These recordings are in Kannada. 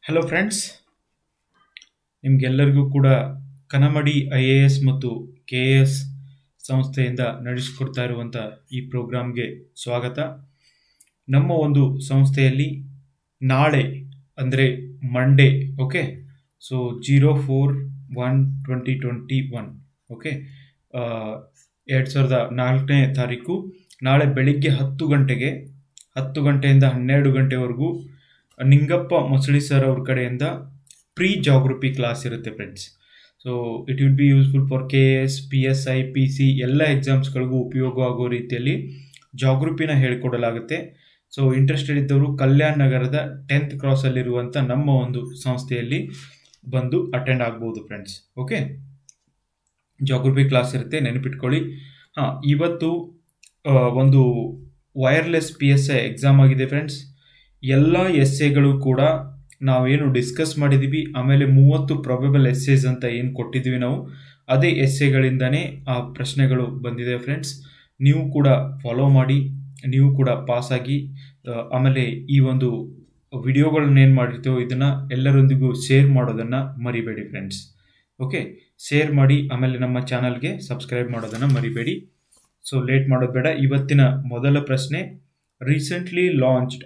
ಹಲೋ ಫ್ರೆಂಡ್ಸ್ ನಿಮಗೆಲ್ಲರಿಗೂ ಕೂಡ ಕನಮಡಿ ಐ ಎ ಎಸ್ ಮತ್ತು ಕೆ ಎ ಎಸ್ ಸಂಸ್ಥೆಯಿಂದ ನಡೆಸಿಕೊಡ್ತಾ ಇರುವಂಥ ಈ ಪ್ರೋಗ್ರಾಮ್ಗೆ ಸ್ವಾಗತ ನಮ್ಮ ಒಂದು ಸಂಸ್ಥೆಯಲ್ಲಿ ನಾಳೆ ಅಂದರೆ Monday okay so zero four one twenty twenty one okay ಎರಡು ಸಾವಿರದ ನಾಲ್ಕನೇ ತಾರೀಕು ನಾಳೆ ಬೆಳಿಗ್ಗೆ ಹತ್ತು ಗಂಟೆಗೆ ಹತ್ತು ಗಂಟೆಯಿಂದ ಹನ್ನೆರಡು ಗಂಟೆವರೆಗೂ ನಿಂಗಪ್ಪ ಮೊಸಳಿ ಸರ್ ಅವ್ರ ಕಡೆಯಿಂದ ಪ್ರೀ ಜಾಗ್ರಫಿ ಕ್ಲಾಸ್ ಇರುತ್ತೆ friends so it will be useful for K S P S I P C ಎಲ್ಲ ಎಕ್ಸಾಮ್ಸ್ಗಳಿಗೂ ಉಪಯೋಗ ಆಗೋ ರೀತಿಯಲ್ಲಿ ಜಾಗ್ರಫಿನ ಹೇಳಿಕೊಡಲಾಗುತ್ತೆ ಸೊ ಇಂಟ್ರೆಸ್ಟೆಡ್ ಇದ್ದವರು ಕಲ್ಯಾಣ್ ನಗರದ ಟೆಂತ್ ಕ್ರಾಸಲ್ಲಿರುವಂಥ ನಮ್ಮ ಒಂದು ಸಂಸ್ಥೆಯಲ್ಲಿ ಬಂದು ಅಟೆಂಡ್ ಆಗ್ಬೋದು ಫ್ರೆಂಡ್ಸ್ ಓಕೆ ಜಾಗ್ರಫಿ ಕ್ಲಾಸ್ ಇರುತ್ತೆ ನೆನಪಿಟ್ಕೊಳ್ಳಿ ಹಾಂ ಇವತ್ತು ಆ, ಒಂದು wireless P S I exam ಆಗಿದೆ ಫ್ರೆಂಡ್ಸ್ ಎಲ್ಲ ಎಸ್ ಎಗಳು ಕೂಡ ನಾವೇನು ಡಿಸ್ಕಸ್ ಮಾಡಿದ್ದೀವಿ ಆಮೇಲೆ ಮೂವತ್ತು ಪ್ರೊಬೆಬಲ್ ಎಸ್ಸೇಸ್ ಅಂತ ಏನು ಕೊಟ್ಟಿದ್ದೀವಿ ನಾವು ಅದೇ ಎಸ್ಸೆಗಳಿಂದನೇ ಆ ಪ್ರಶ್ನೆಗಳು ಬಂದಿದೆ ಫ್ರೆಂಡ್ಸ್ ನೀವು ಕೂಡ ಫಾಲೋ ಮಾಡಿ ನೀವು ಕೂಡ ಪಾಸಾಗಿ ಆಮೇಲೆ ಈ ಒಂದು ವಿಡಿಯೋಗಳನ್ನ ಏನು ಮಾಡಿರ್ತೀವೋ ಇದನ್ನು ಎಲ್ಲರೊಂದಿಗೂ ಶೇರ್ ಮಾಡೋದನ್ನು ಮರಿಬೇಡಿ ಫ್ರೆಂಡ್ಸ್ ಓಕೆ ಶೇರ್ ಮಾಡಿ ಆಮೇಲೆ ನಮ್ಮ ಚಾನಲ್ಗೆ ಸಬ್ಸ್ಕ್ರೈಬ್ ಮಾಡೋದನ್ನು ಮರಿಬೇಡಿ ಸೊ ಲೇಟ್ ಮಾಡೋದು ಬೇಡ ಇವತ್ತಿನ ಮೊದಲ ಪ್ರಶ್ನೆ recently launched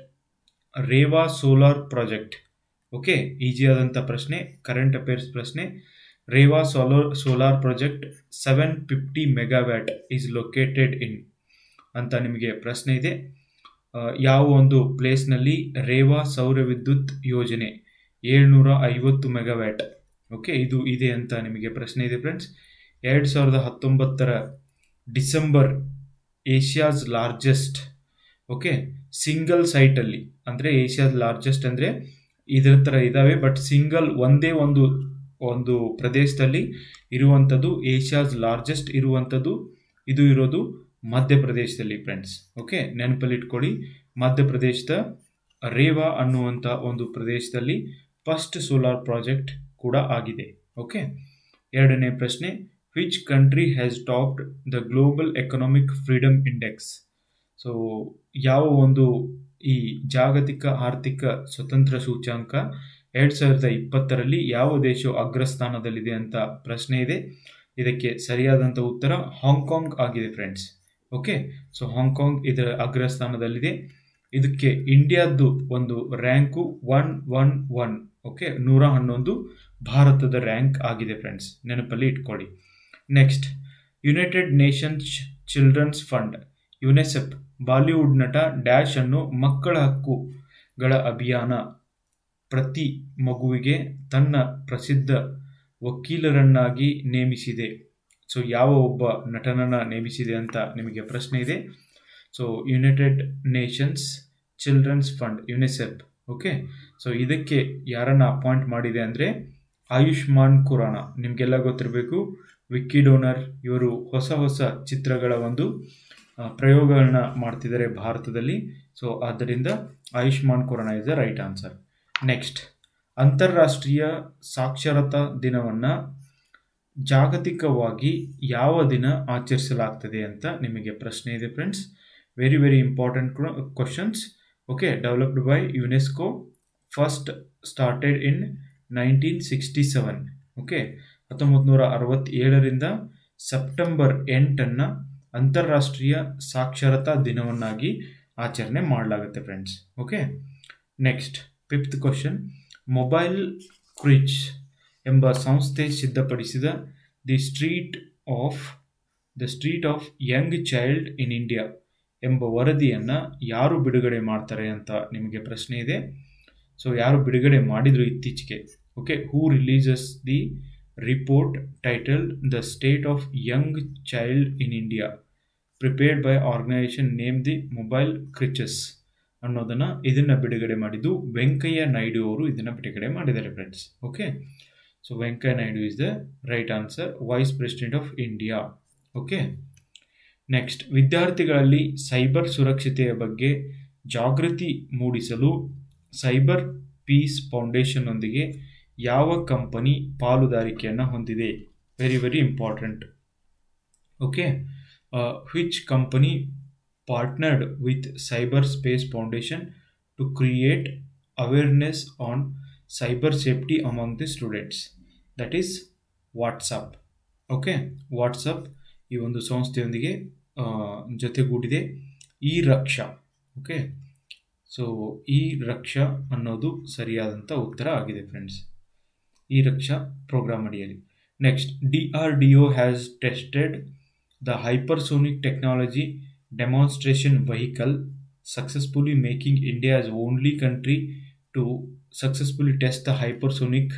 Rewa solar project okay ಈಸಿಯಾದಂಥ ಪ್ರಶ್ನೆ ಕರೆಂಟ್ ಅಫೇರ್ಸ್ ಪ್ರಶ್ನೆ Rewa solar solar project seven fifty megawatt is located in ಅಂತ ನಿಮಗೆ ಪ್ರಶ್ನೆ ಇದೆ ಆ, ಯಾವ ಒಂದು ಪ್ಲೇಸ್ನಲ್ಲಿ ರೇವಾ ಸೌರ ವಿದ್ಯುತ್ ಯೋಜನೆ ಏಳ್ನೂರ ಐವತ್ತು ಮೆಗಾವ್ಯಾಟ್ ಓಕೆ ಇದು ಇದೆ ಅಂತ ನಿಮಗೆ ಪ್ರಶ್ನೆ ಇದೆ ಫ್ರೆಂಡ್ಸ್ ಎರಡು ಸಾವಿರದ ಹತ್ತೊಂಬತ್ತರ December Asia's largest okay single ಸೈಟಲ್ಲಿ ಅಂದರೆ ಏಷ್ಯಾಸ್ ಲಾರ್ಜೆಸ್ಟ್ ಅಂದರೆ ಇದರ ಥರ ಇದ್ದಾವೆ ಬಟ್ ಸಿಂಗಲ್ ಒಂದೇ ಒಂದು ಒಂದು ಪ್ರದೇಶದಲ್ಲಿ ಇರುವಂಥದ್ದು ಏಷ್ಯಾಸ್ ಲಾರ್ಜೆಸ್ಟ್ ಇರುವಂಥದ್ದು ಇದು ಇರೋದು ಮಧ್ಯಪ್ರದೇಶದಲ್ಲಿ ಫ್ರೆಂಡ್ಸ್ ಓಕೆ ನೆನಪಲ್ಲಿ ಇಟ್ಕೊಳ್ಳಿ ಮಧ್ಯಪ್ರದೇಶದ ರೇವಾ ಅನ್ನುವಂಥ ಒಂದು ಪ್ರದೇಶದಲ್ಲಿ ಫಸ್ಟ್ ಸೋಲಾರ್ ಪ್ರಾಜೆಕ್ಟ್ ಕೂಡ ಆಗಿದೆ ಓಕೆ ಎರಡನೇ ಪ್ರಶ್ನೆ which country has topped the global economic freedom index so ಯಾವ ಒಂದು ಈ ಜಾಗತಿಕ ಆರ್ಥಿಕ ಸ್ವತಂತ್ರ ಸೂಚ್ಯಾಂಕ ಎರಡು ಸಾವಿರದ ಇಪ್ಪತ್ತರಲ್ಲಿ ಯಾವ ದೇಶವು ಅಗ್ರಸ್ಥಾನದಲ್ಲಿದೆ ಅಂತ ಪ್ರಶ್ನೆ ಇದೆ ಇದಕ್ಕೆ ಸರಿಯಾದಂಥ ಉತ್ತರ ಹಾಂಗ್ಕಾಂಗ್ ಆಗಿದೆ ಫ್ರೆಂಡ್ಸ್ ಓಕೆ ಸೊ ಹಾಂಗ್ಕಾಂಗ್ ಇದರ ಅಗ್ರಸ್ಥಾನದಲ್ಲಿದೆ ಇದಕ್ಕೆ ಇಂಡಿಯಾದ್ದು ಒಂದು rank one one one okay ನೂರ ಹನ್ನೊಂದು ಭಾರತದ ರ್ಯಾಂಕ್ ಆಗಿದೆ ಫ್ರೆಂಡ್ಸ್ ನೆನಪಲ್ಲಿ ಇಟ್ಕೊಳ್ಳಿ next United Nations Children's Fund UNICEF Bollywood ನಟ ಡ್ಯಾಶ್ ಅನ್ನು ಮಕ್ಕಳ ಹಕ್ಕುಗಳ ಅಭಿಯಾನ ಪ್ರತಿ ಮಗುವಿಗೆ ತನ್ನ ಪ್ರಸಿದ್ಧ ವಕೀಲರನ್ನಾಗಿ ನೇಮಿಸಿದೆ ಸೊ ಯಾವ ಒಬ್ಬ ನಟನನ್ನು ನೇಮಿಸಿದೆ ಅಂತ ನಿಮಗೆ ಪ್ರಶ್ನೆ ಇದೆ so United Nations Children's Fund UNICEF okay so ಇದಕ್ಕೆ ಯಾರನ್ನು ಅಪಾಯಿಂಟ್ ಮಾಡಿದೆ ಅಂದರೆ ಆಯುಷ್ಮಾನ್ ಖುರಾನ ನಿಮಗೆಲ್ಲ ಗೊತ್ತಿರಬೇಕು ವಿಕ್ಕಿ ಡೋನರ್ ಇವರು ಹೊಸ ಹೊಸ ಚಿತ್ರಗಳ ಒಂದು ಆ, ಪ್ರಯೋಗಗಳನ್ನ ಮಾಡ್ತಿದ್ದಾರೆ ಭಾರತದಲ್ಲಿ ಸೊ ಆದ್ದರಿಂದ Ayushmann Khurrana is the right answer next ಅಂತಾರಾಷ್ಟ್ರೀಯ ಸಾಕ್ಷರತಾ ದಿನವನ್ನು ಜಾಗತಿಕವಾಗಿ ಯಾವ ದಿನ ಆಚರಿಸಲಾಗ್ತದೆ ಅಂತ ನಿಮಗೆ ಪ್ರಶ್ನೆ ಇದೆ friends very very important questions okay developed by UNESCO first started in nineteen sixty seven okay ಹತ್ತೊಂಬತ್ತು ನೂರ ಅರವತ್ತೇಳರಿಂದ ಸೆಪ್ಟೆಂಬರ್ ಎಂಟನ್ನು ಅಂತಾರಾಷ್ಟ್ರೀಯ ಸಾಕ್ಷರತಾ ದಿನವನ್ನಾಗಿ ಆಚರಣೆ ಮಾಡಲಾಗುತ್ತೆ friends okay next fifth question mobile creche ಎಂಬ ಸಂಸ್ಥೆ ಸಿದ್ಧಪಡಿಸಿದ the street of the street of young child in India ಎಂಬ ವರದಿಯನ್ನು ಯಾರು ಬಿಡುಗಡೆ ಮಾಡ್ತಾರೆ ಅಂತ ನಿಮಗೆ ಪ್ರಶ್ನೆ ಇದೆ ಸೊ ಯಾರು ಬಿಡುಗಡೆ ಮಾಡಿದ್ರು ಇತ್ತೀಚೆಗೆ okay who releases the report title the state of young child in India prepared by organisation name the mobile creches ಅನ್ನೋದನ್ನು ಇದನ್ನು ಬಿಡುಗಡೆ ಮಾಡಿದ್ದು ವೆಂಕಯ್ಯ ನಾಯ್ಡು ಅವರು ಇದನ್ನು ಬಿಡುಗಡೆ ಮಾಡಿದ್ದಾರೆ friends okay so Venkaiah Naidu is the right answer vice president of India okay next ವಿದ್ಯಾರ್ಥಿಗಳಲ್ಲಿ ಸೈಬರ್ ಸುರಕ್ಷತೆಯ ಬಗ್ಗೆ ಜಾಗೃತಿ ಮೂಡಿಸಲು ಸೈಬರ್ ಪೀಸ್ ಫೌಂಡೇಶನ್ನೊಂದಿಗೆ ಯಾವ ಕಂಪನಿ ಪಾಲುದಾರಿಕೆಯನ್ನು ಹೊಂದಿದೆ very very important okay which company partnered with cyber space foundation to create awareness on cyber safety among the students that is WhatsApp okay WhatsApp ಈ ಒಂದು ಸಂಸ್ಥೆಯೊಂದಿಗೆ ಆ, ಜೊತೆಗೂಡಿದೆ ಈ ರಕ್ಷಾ ಓಕೆ ಸೊ ಈ ರಕ್ಷಾ ಅನ್ನೋದು ಸರಿಯಾದಂಥ ಉತ್ತರ ಆಗಿದೆ ಫ್ರೆಂಡ್ಸ್ ಈ ರಕ್ಷಾ ಪ್ರೋಗ್ರಾಮ್ ಅಡಿಯಲ್ಲಿ next D R D O has tested the hypersonic technology demonstration vehicle successfully making India as only country to successfully test the hypersonic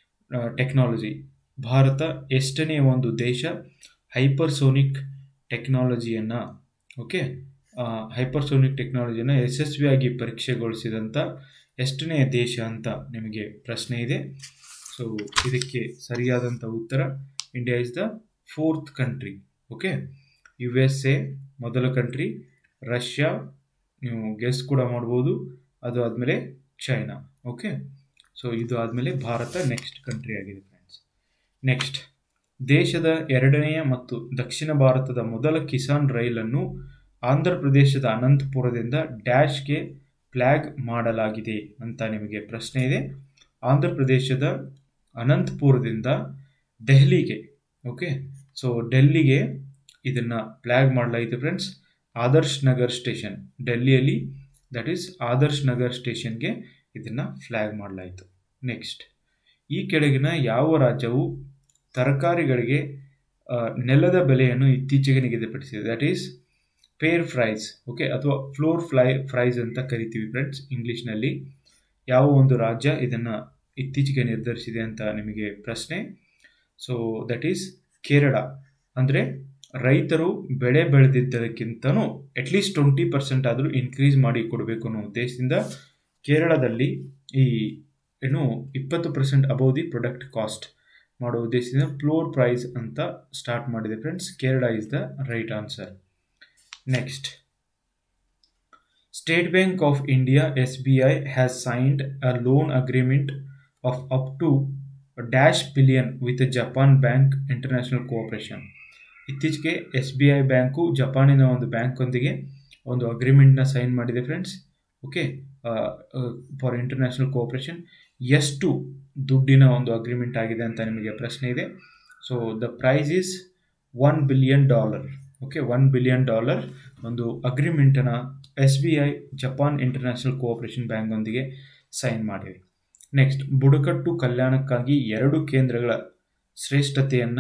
technology ಭಾರತ ಎಷ್ಟನೇ ಒಂದು ದೇಶ ಹೈಪರ್ಸೋನಿಕ್ ಟೆಕ್ನಾಲಜಿಯನ್ನು ಓಕೆ ಹೈಪರ್ಸೋನಿಕ್ ಟೆಕ್ನಾಲಜಿಯನ್ನು ಯಶಸ್ವಿಯಾಗಿ ಪರೀಕ್ಷೆಗೊಳಿಸಿದಂಥ ಎಷ್ಟನೇ ದೇಶ ಅಂತ ನಿಮಗೆ ಪ್ರಶ್ನೆ ಇದೆ ಸೊ ಇದಕ್ಕೆ ಸರಿಯಾದಂಥ ಉತ್ತರ India is the fourth country okay U S A ಮೊದಲ ಕಂಟ್ರಿ ರಷ್ಯಾ ನೀವು ಗೆಸ್ ಕೂಡ ಮಾಡ್ಬೋದು ಅದು ಆದಮೇಲೆ ಚೈನಾ ಓಕೆ ಸೊ ಇದು ಆದಮೇಲೆ ಭಾರತ ನೆಕ್ಸ್ಟ್ ಕಂಟ್ರಿ ಆಗಿದೆ ಫ್ರೆಂಡ್ಸ್ ನೆಕ್ಸ್ಟ್ ದೇಶದ ಎರಡನೆಯ ಮತ್ತು ದಕ್ಷಿಣ ಭಾರತದ ಮೊದಲ ಕಿಸಾನ್ ರೈಲನ್ನು ಆಂಧ್ರ ಪ್ರದೇಶದ ಅನಂತಪುರದಿಂದ ಡ್ಯಾಶ್ಗೆ ಫ್ಲ್ಯಾಗ್ ಮಾಡಲಾಗಿದೆ ಅಂತ ನಿಮಗೆ ಪ್ರಶ್ನೆ ಇದೆ ಆಂಧ್ರ ಪ್ರದೇಶದ ಅನಂತಪುರದಿಂದ ದೆಹಲಿಗೆ ಓಕೆ ಸೊ ಡೆಲ್ಲಿಗೆ ಇದನ್ನು ಫ್ಲ್ಯಾಗ್ ಮಾಡಲಾಗಿದೆ ಫ್ರೆಂಡ್ಸ್ ಆದರ್ಶ್ ನಗರ್ ಸ್ಟೇಷನ್ ಡೆಲ್ಲಿಯಲ್ಲಿ ದಟ್ ಈಸ್ ಆದರ್ಶ್ ನಗರ್ ಸ್ಟೇಷನ್ಗೆ ಇದನ್ನು ಫ್ಲ್ಯಾಗ್ ಮಾಡಲಾಯಿತು ನೆಕ್ಸ್ಟ್ ಈ ಕೆಳಗಿನ ಯಾವ ರಾಜ್ಯವು ತರಕಾರಿಗಳಿಗೆ ಆ, ನೆಲದ ಬೆಲೆಯನ್ನು ಇತ್ತೀಚೆಗೆ ನಿಗದಿಪಡಿಸಿದೆ that is pair price okay ಅಥವಾ ಫ್ಲೋರ್ ಫ್ಲೈ ಫ್ರೈಸ್ ಅಂತ ಕರಿತೀವಿ ಫ್ರೆಂಡ್ಸ್ ಇಂಗ್ಲೀಷ್ನಲ್ಲಿ ಯಾವ ಒಂದು ರಾಜ್ಯ ಇದನ್ನು ಇತ್ತೀಚೆಗೆ ನಿರ್ಧರಿಸಿದೆ ಅಂತ ನಿಮಗೆ ಪ್ರಶ್ನೆ ಸೊ ದಟ್ ಈಸ್ ಕೇರಳ ಅಂದರೆ ರೈತರು ಬೆಳೆ ಬೆಳೆದಿದ್ದಕ್ಕಿಂತನೂ ಅಟ್ಲೀಸ್ಟ್ ಟ್ವೆಂಟಿ ಪರ್ಸೆಂಟ್ ಆದರೂ ಇನ್ಕ್ರೀಸ್ ಮಾಡಿ ಕೊಡಬೇಕು ಅನ್ನೋ ಉದ್ದೇಶದಿಂದ ಕೇರಳದಲ್ಲಿ ಈ ಏನು ಇಪ್ಪತ್ತು percent above the product cost ಮಾಡೋ ಉದ್ದೇಶದಿಂದ ಫ್ಲೋರ್ ಪ್ರೈಸ್ ಅಂತ ಸ್ಟಾರ್ಟ್ ಮಾಡಿದೆ friends Kerala is the right answer next State Bank of India S B I has signed a loan agreement of up to dash billion with Japan Bank International Cooperation ಇತ್ತೀಚೆಗೆ ಎಸ್ ಬಿ ಐ ಬ್ಯಾಂಕು ಜಪಾನಿನ ಒಂದು ಬ್ಯಾಂಕ್ನೊಂದಿಗೆ ಒಂದು ಅಗ್ರಿಮೆಂಟ್ನ ಸೈನ್ ಮಾಡಿದೆ friends okay for International Cooperation ಎಷ್ಟು ದುಡ್ಡಿನ ಒಂದು ಅಗ್ರಿಮೆಂಟ್ ಆಗಿದೆ ಅಂತ ನಿಮಗೆ ಪ್ರಶ್ನೆ ಇದೆ so the price is one billion dollar okay one billion dollar ಒಂದು ಅಗ್ರಿಮೆಂಟನ್ನು S B I Japan International Cooperation ಬ್ಯಾಂಕ್ನೊಂದಿಗೆ ಸೈನ್ ಮಾಡಿವೆ ನೆಕ್ಸ್ಟ್ ಬುಡಕಟ್ಟು ಕಲ್ಯಾಣಕ್ಕಾಗಿ ಎರಡು ಕೇಂದ್ರಗಳ ಶ್ರೇಷ್ಠತೆಯನ್ನು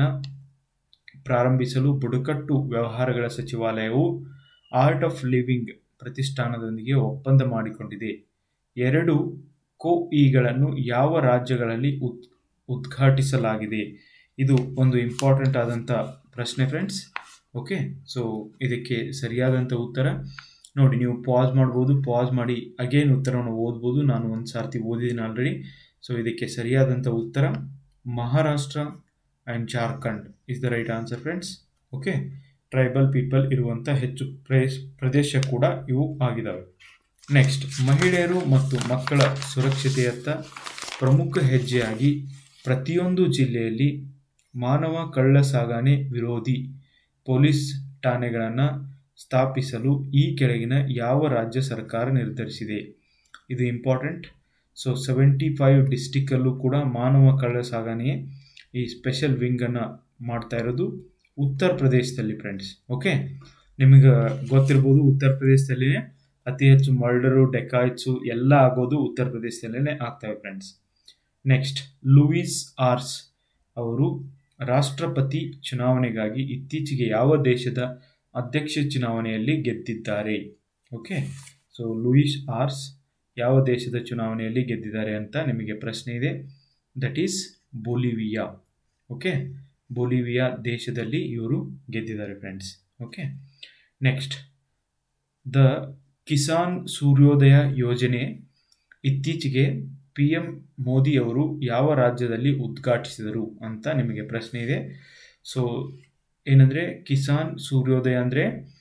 ಪ್ರಾರಂಭಿಸಲು ಬುಡಕಟ್ಟು ವ್ಯವಹಾರಗಳ ಸಚಿವಾಲಯವು ಆರ್ಟ್ ಆಫ್ ಲಿವಿಂಗ್ ಪ್ರತಿಷ್ಠಾನದೊಂದಿಗೆ ಒಪ್ಪಂದ ಮಾಡಿಕೊಂಡಿದೆ ಎರಡು ಕೋ ಇಗಳನ್ನು ಯಾವ ರಾಜ್ಯಗಳಲ್ಲಿ ಉದ್ ಉದ್ಘಾಟಿಸಲಾಗಿದೆ ಇದು ಒಂದು ಇಂಪಾರ್ಟೆಂಟ್ ಆದಂಥ ಪ್ರಶ್ನೆ ಫ್ರೆಂಡ್ಸ್ ಓಕೆ ಸೊ ಇದಕ್ಕೆ ಸರಿಯಾದಂಥ ಉತ್ತರ ನೋಡಿ ನೀವು ಪಾಸ್ ಮಾಡ್ಬೋದು ಪಾಸ್ ಮಾಡಿ ಅಗೇನ್ ಉತ್ತರವನ್ನು ಓದ್ಬೋದು ನಾನು ಒಂದು ಸಾರ್ತಿ ಓದಿದ್ದೀನಿ ಆಲ್ರೆಡಿ ಸೊ ಇದಕ್ಕೆ ಸರಿಯಾದಂಥ ಉತ್ತರ Maharashtra and Jharkhand is the right answer friends okay tribal people ಇರುವಂಥ ಹೆಚ್ಚು ಪ್ರೇಸ್ ಪ್ರದೇಶ ಕೂಡ ಇವು ಆಗಿದ್ದಾವೆ ನೆಕ್ಸ್ಟ್ ಮಹಿಳೆಯರು ಮತ್ತು ಮಕ್ಕಳ ಸುರಕ್ಷತೆಯತ್ತ ಪ್ರಮುಖ ಹೆಜ್ಜೆಯಾಗಿ ಪ್ರತಿಯೊಂದು ಜಿಲ್ಲೆಯಲ್ಲಿ ಮಾನವ ಕಳ್ಳ ಸಾಗಣೆ ವಿರೋಧಿ ಪೊಲೀಸ್ ಠಾಣೆಗಳನ್ನು ಸ್ಥಾಪಿಸಲು ಈ ಕೆಳಗಿನ ಯಾವ ರಾಜ್ಯ ಸರ್ಕಾರ ನಿರ್ಧರಿಸಿದೆ ಇದು ಇಂಪಾರ್ಟೆಂಟ್ ಸೊ ಸೆವೆಂಟಿ ಫೈವ್ ಡಿಸ್ಟಿಕ್ಕಲ್ಲೂ ಕೂಡ ಮಾನವ ಕಳ್ಳ ಸಾಗಣೆ ಈ ಸ್ಪೆಷಲ್ ವಿಂಗನ್ನು ಮಾಡ್ತಾ ಇರೋದು ಉತ್ತರ ಪ್ರದೇಶದಲ್ಲಿ ಫ್ರೆಂಡ್ಸ್ ಓಕೆ ನಿಮಗೆ ಗೊತ್ತಿರ್ಬೋದು ಉತ್ತರ ಪ್ರದೇಶದಲ್ಲಿನೇ ಅತಿ ಹೆಚ್ಚು ಮರ್ಡರು ಡೆಕಾಯ್ಟ್ಸು ಎಲ್ಲ ಆಗೋದು ಉತ್ತರ ಪ್ರದೇಶದಲ್ಲೇ ಆಗ್ತವೆ ಫ್ರೆಂಡ್ಸ್ ನೆಕ್ಸ್ಟ್ ಲೂಯಿಸ್ ಆರ್ಸ್ ಅವರು ರಾಷ್ಟ್ರಪತಿ ಚುನಾವಣೆಗಾಗಿ ಇತ್ತೀಚೆಗೆ ಯಾವ ದೇಶದ ಅಧ್ಯಕ್ಷ ಚುನಾವಣೆಯಲ್ಲಿ ಗೆದ್ದಿದ್ದಾರೆ ಓಕೆ ಸೊ ಲೂಯಿಸ್ ಆರ್ಸ್ ಯಾವ ದೇಶದ ಚುನಾವಣೆಯಲ್ಲಿ ಗೆದ್ದಿದ್ದಾರೆ ಅಂತ ನಿಮಗೆ ಪ್ರಶ್ನೆ ಇದೆ that is Bolivia okay Bolivia ದೇಶದಲ್ಲಿ ಇವರು ಗೆದ್ದಿದ್ದಾರೆ friends okay next the Kisan Suryoday Yojana ಇತ್ತೀಚೆಗೆ ಪಿ ಎಂ ಮೋದಿ ಅವರು ಯಾವ ರಾಜ್ಯದಲ್ಲಿ ಉದ್ಘಾಟಿಸಿದರು ಅಂತ ನಿಮಗೆ ಪ್ರಶ್ನೆ ಇದೆ ಸೊ ಏನಂದರೆ ಕಿಸಾನ್ ಸೂರ್ಯೋದಯ ಅಂದರೆ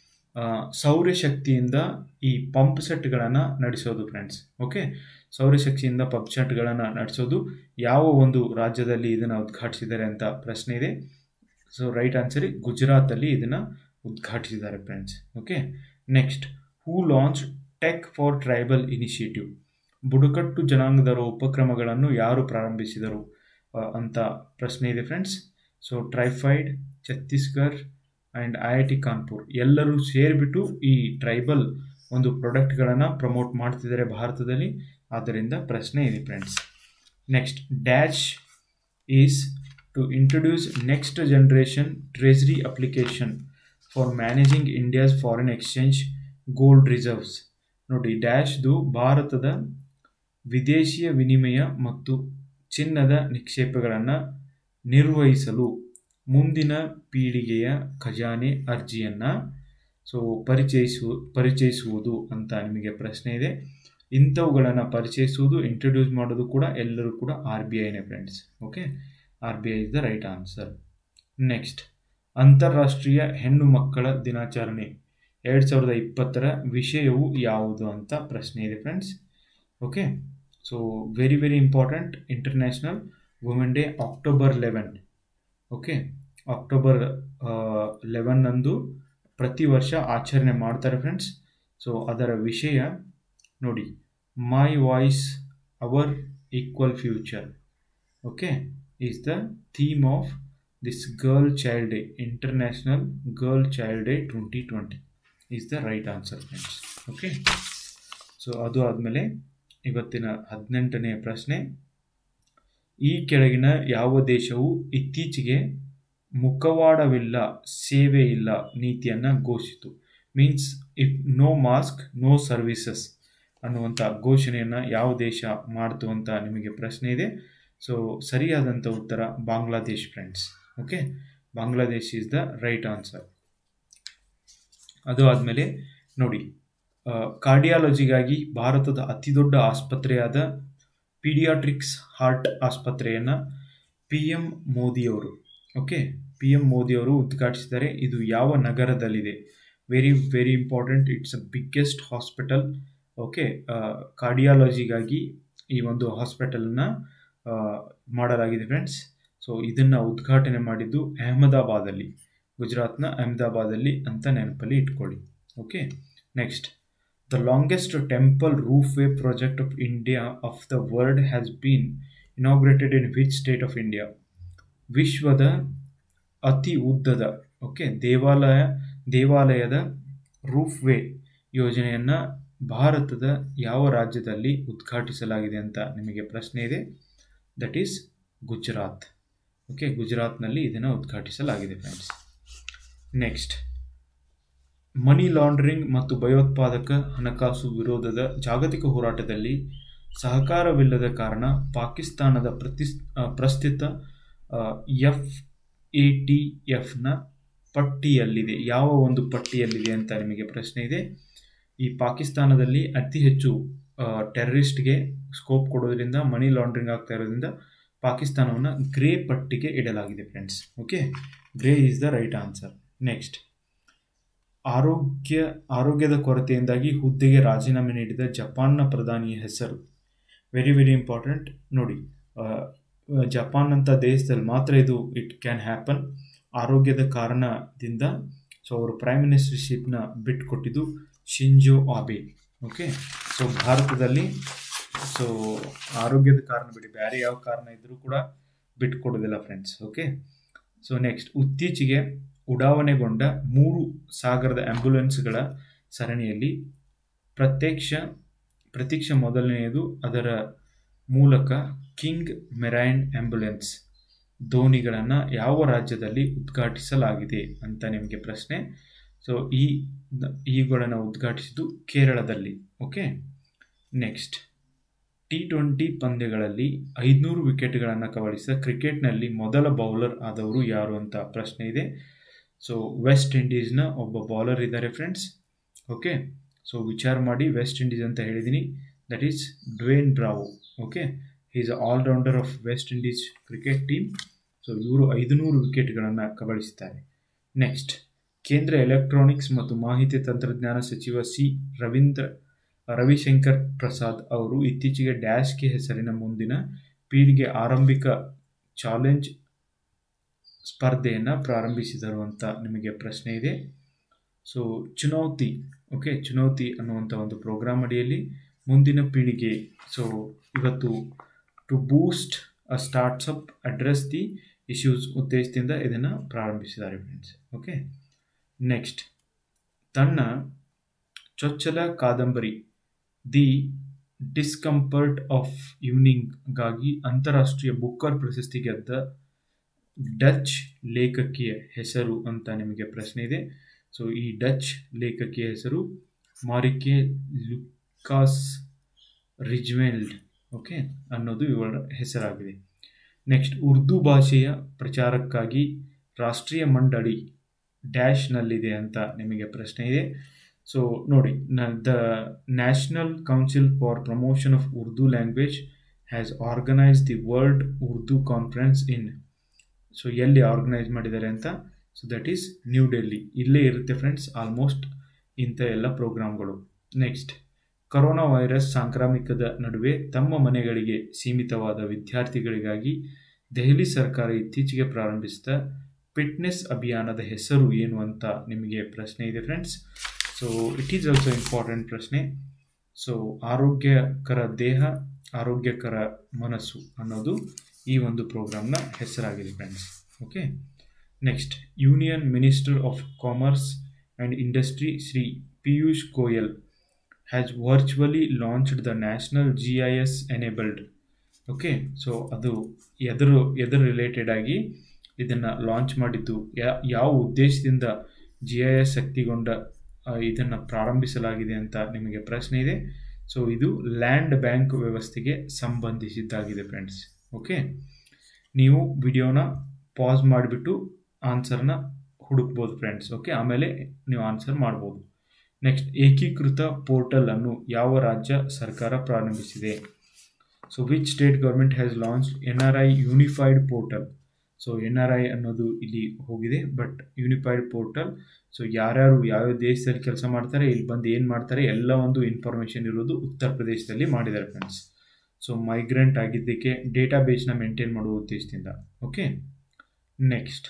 ಸೌರಶಕ್ತಿಯಿಂದ ಈ ಪಂಪ್ ಸೆಟ್ಗಳನ್ನು ನಡೆಸೋದು ಫ್ರೆಂಡ್ಸ್ ಓಕೆ ಸೌರಶಕ್ತಿಯಿಂದ ಪಂಪ್ ಸೆಟ್ಗಳನ್ನು ನಡೆಸೋದು ಯಾವ ಒಂದು ರಾಜ್ಯದಲ್ಲಿ ಇದನ್ನು ಉದ್ಘಾಟಿಸಿದ್ದಾರೆ ಅಂತ ಪ್ರಶ್ನೆ ಇದೆ ಸೊ ರೈಟ್ ಆನ್ಸರ್ ಗುಜರಾತಲ್ಲಿ ಇದನ್ನು ಉದ್ಘಾಟಿಸಿದ್ದಾರೆ friends okay next who launch tech for tribal initiative ಬುಡಕಟ್ಟು ಜನಾಂಗದವರ ಉಪಕ್ರಮಗಳನ್ನು ಯಾರು ಪ್ರಾರಂಭಿಸಿದರು ಆ, ಅಂತ ಪ್ರಶ್ನೆ ಇದೆ friends so TRIFED Chhattisgarh and I I T Kanpur ಎಲ್ಲರೂ ಸೇರಿಬಿಟ್ಟು ಈ ಟ್ರೈಬಲ್ ಒಂದು ಪ್ರಾಡಕ್ಟ್ಗಳನ್ನು ಪ್ರಮೋಟ್ ಮಾಡ್ತಿದ್ದಾರೆ ಭಾರತದಲ್ಲಿ ಆದ್ದರಿಂದ ಪ್ರಶ್ನೆ ಇದೆ friends next dash is to introduce next generation treasury application for managing India's foreign exchange gold reserves ನೋಡಿ ಡ್ಯಾಶ್ದು ಭಾರತದ ವಿದೇಶಿಯ ವಿನಿಮಯ ಮತ್ತು ಚಿನ್ನದ ನಿಕ್ಷೇಪಗಳನ್ನು ನಿರ್ವಹಿಸಲು ಮುಂದಿನ ಪೀಳಿಗೆಯ ಖಜಾನೆ ಅರ್ಜಿಯನ್ನು ಸೊ ಪರಿಚಯಿಸು ಪರಿಚಯಿಸುವುದು ಅಂತ ನಿಮಗೆ ಪ್ರಶ್ನೆ ಇದೆ ಇಂಥವುಗಳನ್ನು ಪರಿಚಯಿಸುವುದು ಇಂಟ್ರೊಡ್ಯೂಸ್ ಮಾಡೋದು ಕೂಡ ಎಲ್ಲರೂ ಕೂಡ ಆರ್ ಬಿ ಐನೇ friends okay R B I is the right answer next ಅಂತಾರಾಷ್ಟ್ರೀಯ ಹೆಣ್ಣು ಮಕ್ಕಳ ದಿನಾಚರಣೆ ಎರಡು ಸಾವಿರದ ಇಪ್ಪತ್ತರ ವಿಷಯವು ಯಾವುದು ಅಂತ ಪ್ರಶ್ನೆ ಇದೆ friends okay so very very important international women day October eleven okay October eleven ಅಂದು ಪ್ರತಿ ವರ್ಷ ಆಚರಣೆ ಮಾಡ್ತಾರೆ ಫ್ರೆಂಡ್ಸ್ ಸೊ ಅದರ ವಿಷಯ ನೋಡಿ my voice our equal future okay is the theme of this girl child day international girl child day twenty twenty is the right answer friends okay so ಅದು ಆದಮೇಲೆ ಇವತ್ತಿನ ಹದಿನೆಂಟನೆಯ ಪ್ರಶ್ನೆ ಈ ಕೆಳಗಿನ ಯಾವ ದೇಶವು ಇತ್ತೀಚೆಗೆ ಮುಖವಾಡವಿಲ್ಲ ಸೇವೆ ಇಲ್ಲ ನೀತಿಯನ್ನು ಘೋಷಿತು means if no mask no services ಅನ್ನುವಂಥ ಘೋಷಣೆಯನ್ನು ಯಾವ ದೇಶ ಮಾಡ್ತು ಅಂತ ನಿಮಗೆ ಪ್ರಶ್ನೆ ಇದೆ ಸೊ ಸರಿಯಾದಂಥ ಉತ್ತರ Bangladesh friends okay Bangladesh is the right answer ಅದು ಆದಮೇಲೆ ನೋಡಿ ಕಾರ್ಡಿಯಾಲಜಿಗಾಗಿ ಭಾರತದ ಅತಿ ದೊಡ್ಡ ಆಸ್ಪತ್ರೆಯಾದ ಪೀಡಿಯಾಟ್ರಿಕ್ಸ್ ಹಾರ್ಟ್ ಆಸ್ಪತ್ರೆಯನ್ನು ಪಿ ಎಂ ಮೋದಿಯವರು ಓಕೆ ಪಿ ಎಂ ಮೋದಿಯವರು ಉದ್ಘಾಟಿಸಿದ್ದಾರೆ ಇದು ಯಾವ ನಗರದಲ್ಲಿದೆ very very important it's a biggest hospital okay ಕಾರ್ಡಿಯಾಲಜಿಗಾಗಿ ಈ ಒಂದು ಹಾಸ್ಪಿಟಲ್ನ ಮಾಡಲಾಗಿದೆ ಫ್ರೆಂಡ್ಸ್ ಸೊ ಇದನ್ನು ಉದ್ಘಾಟನೆ ಮಾಡಿದ್ದು ಅಹಮದಾಬಾದಲ್ಲಿ ಗುಜರಾತ್ನ ಅಹಮದಾಬಾದಲ್ಲಿ ಅಂತ ನೆನಪಲ್ಲಿ ಇಟ್ಕೊಳ್ಳಿ okay next the longest temple ropeway project of India of the world has been inaugurated in which state of India ವಿಶ್ವದ ಅತಿ ಉದ್ದದ ಓಕೆ ದೇವಾಲಯ ದೇವಾಲಯದ ರೂಫ್ ವೇ ಯೋಜನೆಯನ್ನು ಭಾರತದ ಯಾವ ರಾಜ್ಯದಲ್ಲಿ ಉದ್ಘಾಟಿಸಲಾಗಿದೆ ಅಂತ ನಿಮಗೆ ಪ್ರಶ್ನೆ ಇದೆ ದಟ್ ಈಸ್ ಗುಜರಾತ್ ಓಕೆ ಗುಜರಾತ್ನಲ್ಲಿ ಇದನ್ನು ಉದ್ಘಾಟಿಸಲಾಗಿದೆ ಫ್ರೆಂಡ್ಸ್ ನೆಕ್ಸ್ಟ್ ಮನಿ ಲಾಂಡ್ರಿಂಗ್ ಮತ್ತು ಭಯೋತ್ಪಾದಕ ಹಣಕಾಸು ವಿರೋಧದ ಜಾಗತಿಕ ಹೋರಾಟದಲ್ಲಿ ಸಹಕಾರವಿಲ್ಲದ ಕಾರಣ ಪಾಕಿಸ್ತಾನದ ಪ್ರತಿ ಪ್ರಸ್ತುತ ಎಫ್ ಎ ಟಿ ಎಫ್ನ ಪಟ್ಟಿಯಲ್ಲಿದೆ ಯಾವ ಒಂದು ಪಟ್ಟಿಯಲ್ಲಿದೆ ಅಂತ ನಿಮಗೆ ಪ್ರಶ್ನೆ ಇದೆ ಈ ಪಾಕಿಸ್ತಾನದಲ್ಲಿ ಅತಿ ಹೆಚ್ಚು ಟೆರರಿಸ್ಟ್ಗೆ ಸ್ಕೋಪ್ ಕೊಡೋದ್ರಿಂದ ಮನಿ ಲಾಂಡ್ರಿಂಗ್ ಆಗ್ತಾ ಇರೋದ್ರಿಂದ ಪಾಕಿಸ್ತಾನವನ್ನು ಗ್ರೇ ಪಟ್ಟಿಗೆ ಇಡಲಾಗಿದೆ friends okay grey is the right answer next ಆರೋಗ್ಯ ಆರೋಗ್ಯದ ಕೊರತೆಯಿಂದಾಗಿ ಹುದ್ದೆಗೆ ರಾಜೀನಾಮೆ ನೀಡಿದ ಜಪಾನ್ನ ಪ್ರಧಾನಿಯ ಹೆಸರು ವೆರಿ ವೆರಿ ಇಂಪಾರ್ಟೆಂಟ್ ನೋಡಿ ಜಪಾನ್ ಅಂತ ದೇಶದಲ್ಲಿ ಮಾತ್ರ ಇದು ಇಟ್ ಕ್ಯಾನ್ ಹ್ಯಾಪನ್ ಆರೋಗ್ಯದ ಕಾರಣದಿಂದ ಸೊ ಅವರು ಪ್ರೈಮ್ ಮಿನಿಸ್ಟರ್ಶಿಪ್ನ ಬಿಟ್ಟುಕೊಟ್ಟಿದ್ದು ಶಿಂಜೋ ಆಬೆ ಓಕೆ ಸೊ ಭಾರತದಲ್ಲಿ ಸೊ ಆರೋಗ್ಯದ ಕಾರಣ ಬಿಡಿ ಬೇರೆ ಯಾವ ಕಾರಣ ಇದ್ದರೂ ಕೂಡ ಬಿಟ್ಟುಕೊಡೋದಿಲ್ಲ ಫ್ರೆಂಡ್ಸ್ ಓಕೆ ಸೊ ನೆಕ್ಸ್ಟ್ ಇತ್ತೀಚೆಗೆ ಉಡಾವಣೆಗೊಂಡ ಮೂರು ಸಾಗರದ ಆ್ಯಂಬುಲೆನ್ಸ್ಗಳ ಸರಣಿಯಲ್ಲಿ ಪ್ರತ್ಯಕ್ಷ ಪ್ರತೀಕ್ಷ ಮೊದಲನೆಯದು ಅದರ ಮೂಲಕ ಕಿಂಗ್ ಮೆರೈನ್ ಆ್ಯಂಬುಲೆನ್ಸ್ ದೋಣಿಗಳನ್ನು ಯಾವ ರಾಜ್ಯದಲ್ಲಿ ಉದ್ಘಾಟಿಸಲಾಗಿದೆ ಅಂತ ನಿಮಗೆ ಪ್ರಶ್ನೆ ಸೊ ಈ ಇವುಗಳನ್ನು ಉದ್ಘಾಟಿಸಿದ್ದು ಕೇರಳದಲ್ಲಿ ಓಕೆ ನೆಕ್ಸ್ಟ್ ಟಿ ಟ್ವೆಂಟಿ ಪಂದ್ಯಗಳಲ್ಲಿ ಐದುನೂರು ವಿಕೆಟ್ಗಳನ್ನು ಕಬಳಿಸಿದ ಕ್ರಿಕೆಟ್ನಲ್ಲಿ ಮೊದಲ ಬೌಲರ್ ಆದವರು ಯಾರು ಅಂತ ಪ್ರಶ್ನೆ ಇದೆ ಸೊ ವೆಸ್ಟ್ ಇಂಡೀಸ್ನ ಒಬ್ಬ ಬೌಲರ್ ಇದ್ದಾರೆ ಫ್ರೆಂಡ್ಸ್ ಓಕೆ ಸೊ ವಿಚಾರ ಮಾಡಿ ವೆಸ್ಟ್ ಇಂಡೀಸ್ ಅಂತ ಹೇಳಿದ್ದೀನಿ that is Dwayne Bravo okay is all rounder of West Indies cricket team so ಇವರು ಐದುನೂರು ವಿಕೆಟ್ಗಳನ್ನು ಕಬಳಿಸಿದ್ದಾರೆ ನೆಕ್ಸ್ಟ್ ಕೇಂದ್ರ ಎಲೆಕ್ಟ್ರಾನಿಕ್ಸ್ ಮತ್ತು ಮಾಹಿತಿ ತಂತ್ರಜ್ಞಾನ ಸಚಿವ ಸಿ ರವೀಂದ್ರ ರವಿಶಂಕರ್ ಪ್ರಸಾದ್ ಅವರು ಇತ್ತೀಚೆಗೆ ಡ್ಯಾಶ್ಗೆ ಹೆಸರಿನ ಮುಂದಿನ ಪೀಳಿಗೆ ಆರಂಭಿಕ ಚಾಲೆಂಜ್ ಸ್ಪರ್ಧೆಯನ್ನು ಪ್ರಾರಂಭಿಸಿದರು ಅಂತ ನಿಮಗೆ ಪ್ರಶ್ನೆ ಇದೆ ಸೊ ಚುನೌತಿ ಓಕೆ ಚುನೌತಿ ಅನ್ನುವಂಥ ಒಂದು ಪ್ರೋಗ್ರಾಮ್ ಅಡಿಯಲ್ಲಿ ಮುಂದಿನ ಪೀಳಿಗೆ ಸೊ ಇವತ್ತು to boost a startups address the issues ಉದ್ದೇಶದಿಂದ ಇದನ್ನು ಪ್ರಾರಂಭಿಸಿದ್ದಾರೆ ಫ್ರೆಂಡ್ಸ್ ಓಕೆ ನೆಕ್ಸ್ಟ್ ತನ್ನ ಚೊಚ್ಚಲ ಕಾದಂಬರಿ ದಿ ಡಿಸ್ಕಂಫರ್ಟ್ ಆಫ್ ಈವ್ನಿಂಗ್ಗಾಗಿ ಅಂತಾರಾಷ್ಟ್ರೀಯ ಬುಕ್ಕರ್ ಪ್ರಶಸ್ತಿ ಗೆದ್ದ ಡಚ್ ಲೇಖಕಿಯ ಹೆಸರು ಅಂತ ನಿಮಗೆ ಪ್ರಶ್ನೆ ಇದೆ ಸೊ ಈ ಡಚ್ ಲೇಖಕಿಯ ಹೆಸರು ಮಾರಿಕೆ ಲುಕಾಸ್ ರಿಜ್ವೆಲ್ಡ್ ಓಕೆ ಅನ್ನೋದು ಇವರ ಹೆಸರಾಗಿದೆ ನೆಕ್ಸ್ಟ್ ಉರ್ದು ಭಾಷೆಯ ಪ್ರಚಾರಕ್ಕಾಗಿ ರಾಷ್ಟ್ರೀಯ ಮಂಡಳಿ ಡ್ಯಾಶ್ನಲ್ಲಿದೆ ಅಂತ ನಿಮಗೆ ಪ್ರಶ್ನೆ ಇದೆ ಸೊ ನೋಡಿ the National Council for Promotion of Urdu language has organise the world Urdu conference in so ಎಲ್ಲಿ ಆರ್ಗನೈಸ್ ಮಾಡಿದ್ದಾರೆ ಅಂತ so that is New Delhi ಇಲ್ಲೇ ಇರುತ್ತೆ ಫ್ರೆಂಡ್ಸ್ ಆಲ್ಮೋಸ್ಟ್ ಇಂಥ ಎಲ್ಲ ಪ್ರೋಗ್ರಾಮ್ಗಳು ನೆಕ್ಸ್ಟ್ ಕೊರೋನಾ ವೈರಸ್ ಸಾಂಕ್ರಾಮಿಕದ ನಡುವೆ ತಮ್ಮ ಮನೆಗಳಿಗೆ ಸೀಮಿತವಾದ ವಿದ್ಯಾರ್ಥಿಗಳಿಗಾಗಿ ದೆಹಲಿ ಸರ್ಕಾರ ಇತ್ತೀಚೆಗೆ ಪ್ರಾರಂಭಿಸಿದ ಫಿಟ್ನೆಸ್ ಅಭಿಯಾನದ ಹೆಸರು ಏನು ಅಂತ ನಿಮಗೆ ಪ್ರಶ್ನೆ ಇದೆ friends so it is also important ಪ್ರಶ್ನೆ ಸೊ ಆರೋಗ್ಯಕರ ದೇಹ ಆರೋಗ್ಯಕರ ಮನಸ್ಸು ಅನ್ನೋದು ಈ ಒಂದು ಪ್ರೋಗ್ರಾಮ್ನ ಹೆಸರಾಗಿದೆ friends okay next union minister of commerce and industry Shri Piyush Goyal has virtually launched the national G I S enabled okay so ಅದು ಎದುರು ಎದುರು ರಿಲೇಟೆಡ್ ಆಗಿ ಇದನ್ನು ಲಾಂಚ್ ಮಾಡಿದ್ದು ಯಾವ ಉದ್ದೇಶದಿಂದ ಜಿ ಐ ಎಸ್ ಶಕ್ತಿಗೊಂಡ ಇದನ್ನು ಪ್ರಾರಂಭಿಸಲಾಗಿದೆ ಅಂತ ನಿಮಗೆ ಪ್ರಶ್ನೆ ಇದೆ ಸೊ ಇದು ಲ್ಯಾಂಡ್ ಬ್ಯಾಂಕ್ ವ್ಯವಸ್ಥೆಗೆ ಸಂಬಂಧಿಸಿದ್ದಾಗಿದೆ ಫ್ರೆಂಡ್ಸ್ ಓಕೆ ನೀವು ವಿಡಿಯೋನ ಪಾಸ್ ಮಾಡಿಬಿಟ್ಟು ಆನ್ಸರ್ನ ಹುಡುಕ್ಬೋದು ಫ್ರೆಂಡ್ಸ್ ಓಕೆ ಆಮೇಲೆ ನೀವು ಆನ್ಸರ್ ಮಾಡ್ಬೋದು ನೆಕ್ಸ್ಟ್ ಏಕೀಕೃತ ಪೋರ್ಟಲ್ ಅನ್ನು ಯಾವ ರಾಜ್ಯ ಸರ್ಕಾರ ಪ್ರಾರಂಭಿಸಿದೆ so which state government has launch N R I unified portal so N R I ಅನ್ನೋದು ಇಲ್ಲಿ ಹೋಗಿದೆ ಬಟ್ ಯೂನಿಫೈಡ್ ಪೋರ್ಟಲ್ ಸೊ ಯಾರ್ಯಾರು ಯಾವ್ಯಾವ ದೇಶದಲ್ಲಿ ಕೆಲಸ ಮಾಡ್ತಾರೆ ಇಲ್ಲಿ ಬಂದು ಏನು ಮಾಡ್ತಾರೆ ಎಲ್ಲ ಒಂದು ಇನ್ಫಾರ್ಮೇಷನ್ ಇರೋದು ಉತ್ತರ ಪ್ರದೇಶದಲ್ಲಿ ಮಾಡಿದ್ದಾರೆ ಫ್ರೆಂಡ್ಸ್ ಸೊ ಮೈಗ್ರೆಂಟ್ ಆಗಿದ್ದಕ್ಕೆ ಡೇಟಾ ಬೇಸ್ನ ಮೇಂಟೈನ್ ಮಾಡುವ ಉದ್ದೇಶದಿಂದ okay next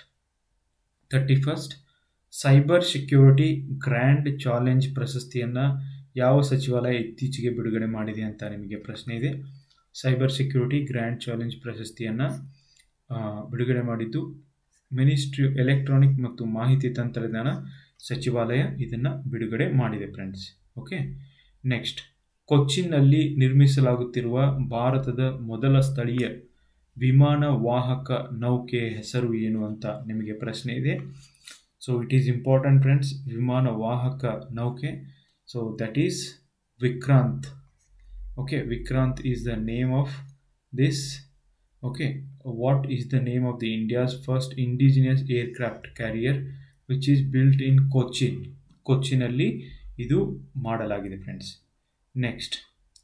thirty first cyber security grand challenge ಪ್ರಶಸ್ತಿಯನ್ನು ಯಾವ ಸಚಿವಾಲಯ ಇತ್ತೀಚೆಗೆ ಬಿಡುಗಡೆ ಮಾಡಿದೆ ಅಂತ ನಿಮಗೆ ಪ್ರಶ್ನೆ ಇದೆ ಸೈಬರ್ ಸೆಕ್ಯೂರಿಟಿ ಗ್ರ್ಯಾಂಡ್ ಚಾಲೆಂಜ್ ಪ್ರಶಸ್ತಿಯನ್ನು ಬಿಡುಗಡೆ ಮಾಡಿದ್ದು ಮಿನಿಸ್ಟ್ರಿ ಎಲೆಕ್ಟ್ರಾನಿಕ್ ಮತ್ತು ಮಾಹಿತಿ ತಂತ್ರಜ್ಞಾನ ಸಚಿವಾಲಯ ಇದನ್ನು ಬಿಡುಗಡೆ ಮಾಡಿದೆ ಫ್ರೆಂಡ್ಸ್ ಓಕೆ ನೆಕ್ಸ್ಟ್ ಕೊಚ್ಚಿನ್ನಲ್ಲಿ ನಿರ್ಮಿಸಲಾಗುತ್ತಿರುವ ಭಾರತದ ಮೊದಲ ಸ್ಥಳೀಯ ವಿಮಾನ ವಾಹಕ ನೌಕೆಯ ಹೆಸರು ಏನು ಅಂತ ನಿಮಗೆ ಪ್ರಶ್ನೆ ಇದೆ so it is important friends ವಿಮಾನ ವಾಹಕ ನೌಕೆ so that is Vikrant okay Vikrant is the name of this okay what is the name of the India's first indigenous aircraft carrier which is built in Cochin ಕೊಚ್ಚಿನಲ್ಲಿ ಇದು ಮಾಡಲಾಗಿದೆ ಫ್ರೆಂಡ್ಸ್ ನೆಕ್ಸ್ಟ್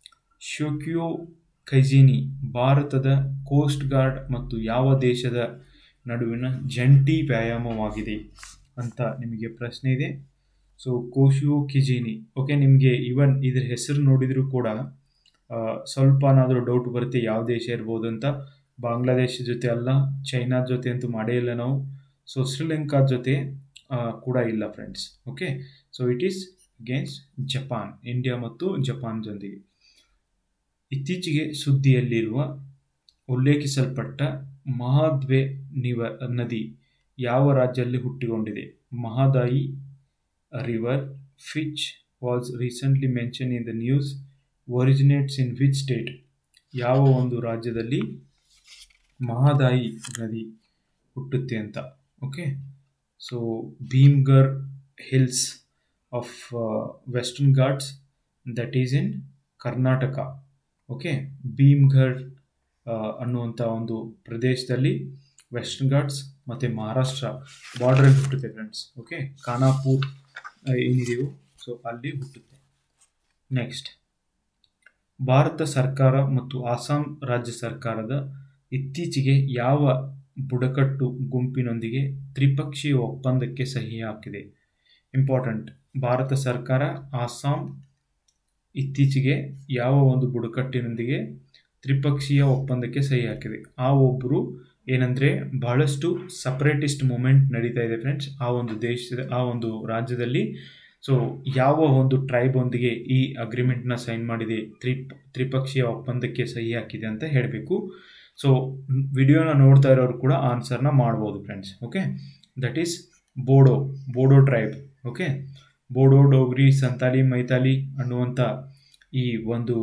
ಶೋಕ್ಯೋ ಖೈಜಿನಿ ಭಾರತದ ಕೋಸ್ಟ್ ಗಾರ್ಡ್ ಮತ್ತು ಯಾವ ದೇಶದ ನಡುವಿನ ಜಂಟಿ ವ್ಯಾಯಾಮವಾಗಿದೆ ಅಂತ ನಿಮಗೆ ಪ್ರಶ್ನೆ ಇದೆ ಸೊ ಕೋಶಿಯೋ ಕಿಜಿನಿ ಓಕೆ ನಿಮಗೆ ಇವನ್ ಇದ್ರ ಹೆಸರು ನೋಡಿದರೂ ಕೂಡ ಸ್ವಲ್ಪನಾದರೂ ಡೌಟ್ ಬರುತ್ತೆ ಯಾವ ದೇಶ ಇರ್ಬೋದು ಅಂತ ಬಾಂಗ್ಲಾದೇಶ ಜೊತೆ ಅಲ್ಲ ಚೈನಾದ ಜೊತೆ ಅಂತೂ ಮಾಡೇ ಇಲ್ಲ ನಾವು ಸೊ ಶ್ರೀಲಂಕಾದ ಜೊತೆ ಕೂಡ ಇಲ್ಲ friends okay so it is against Japan India ಮತ್ತು ಜಪಾನ್ ಜೊತೆಗೆ ಇತ್ತೀಚೆಗೆ ಸುದ್ದಿಯಲ್ಲಿರುವ ಉಲ್ಲೇಖಿಸಲ್ಪಟ್ಟ ಮಹಾದ್ವೆ ನಿವ ನದಿ ಯಾವ ರಾಜ್ಯದಲ್ಲಿ ಹುಟ್ಟಿಕೊಂಡಿದೆ Mahadayi river which was recently mention in the news originates in which state ಯಾವ ಒಂದು ರಾಜ್ಯದಲ್ಲಿ ಮಹಾದಾಯಿ ನದಿ ಹುಟ್ಟುತ್ತೆ ಅಂತ okay so Bhimgad hills of western Ghats that is in Karnataka okay Bhimgad ಅನ್ನುವಂಥ ಒಂದು ಪ್ರದೇಶದಲ್ಲಿ ವೆಸ್ಟರ್ನ್ ಘಾಟ್ಸ್ ಮತ್ತು ಮಹಾರಾಷ್ಟ್ರ ಬಾರ್ಡ್ರಲ್ಲಿ ಹುಟ್ಟುತ್ತೆ ಫ್ರೆಂಡ್ಸ್ ಓಕೆ ಖಾನಾಪುರ್ ಏನಿದೆಯೋ ಸೊ ಅಲ್ಲಿ ಹುಟ್ಟುತ್ತೆ ನೆಕ್ಸ್ಟ್ ಭಾರತ ಸರ್ಕಾರ ಮತ್ತು ಅಸ್ಸಾಂ ರಾಜ್ಯ ಸರ್ಕಾರದ ಇತ್ತೀಚೆಗೆ ಯಾವ ಬುಡಕಟ್ಟು ಗುಂಪಿನೊಂದಿಗೆ ತ್ರಿಪಕ್ಷೀಯ ಒಪ್ಪಂದಕ್ಕೆ ಸಹಿ ಹಾಕಿದೆ ಇಂಪಾರ್ಟೆಂಟ್ ಭಾರತ ಸರ್ಕಾರ ಅಸ್ಸಾಂ ಇತ್ತೀಚೆಗೆ ಯಾವ ಒಂದು ಬುಡಕಟ್ಟಿನೊಂದಿಗೆ ತ್ರಿಪಕ್ಷೀಯ ಒಪ್ಪಂದಕ್ಕೆ ಸಹಿ ಹಾಕಿದೆ ಆ ಒಬ್ಬರು ಏನಂದರೆ ಬಹಳಷ್ಟು ಸಪ್ರೇಟಿಸ್ಟ್ ಮೂಮೆಂಟ್ ನಡೀತಾ ಇದೆ ಫ್ರೆಂಡ್ಸ್ ಆ ಒಂದು ದೇಶದ ಆ ಒಂದು ರಾಜ್ಯದಲ್ಲಿ ಸೊ ಯಾವ ಒಂದು ಟ್ರೈಬೊಂದಿಗೆ ಈ ಅಗ್ರಿಮೆಂಟ್ನ ಸೈನ್ ಮಾಡಿದೆ ತ್ರಿ ತ್ರಿಪಕ್ಷೀಯ ಒಪ್ಪಂದಕ್ಕೆ ಸಹಿ ಹಾಕಿದೆ ಅಂತ ಹೇಳಬೇಕು ಸೊ ವಿಡಿಯೋನ ನೋಡ್ತಾ ಇರೋರು ಕೂಡ ಆನ್ಸರ್ನ ಮಾಡ್ಬೋದು friends okay that is Bodo Bodo tribe okay Bodo Dogri Santali Maithili ಅನ್ನುವಂಥ ಈ ಒಂದು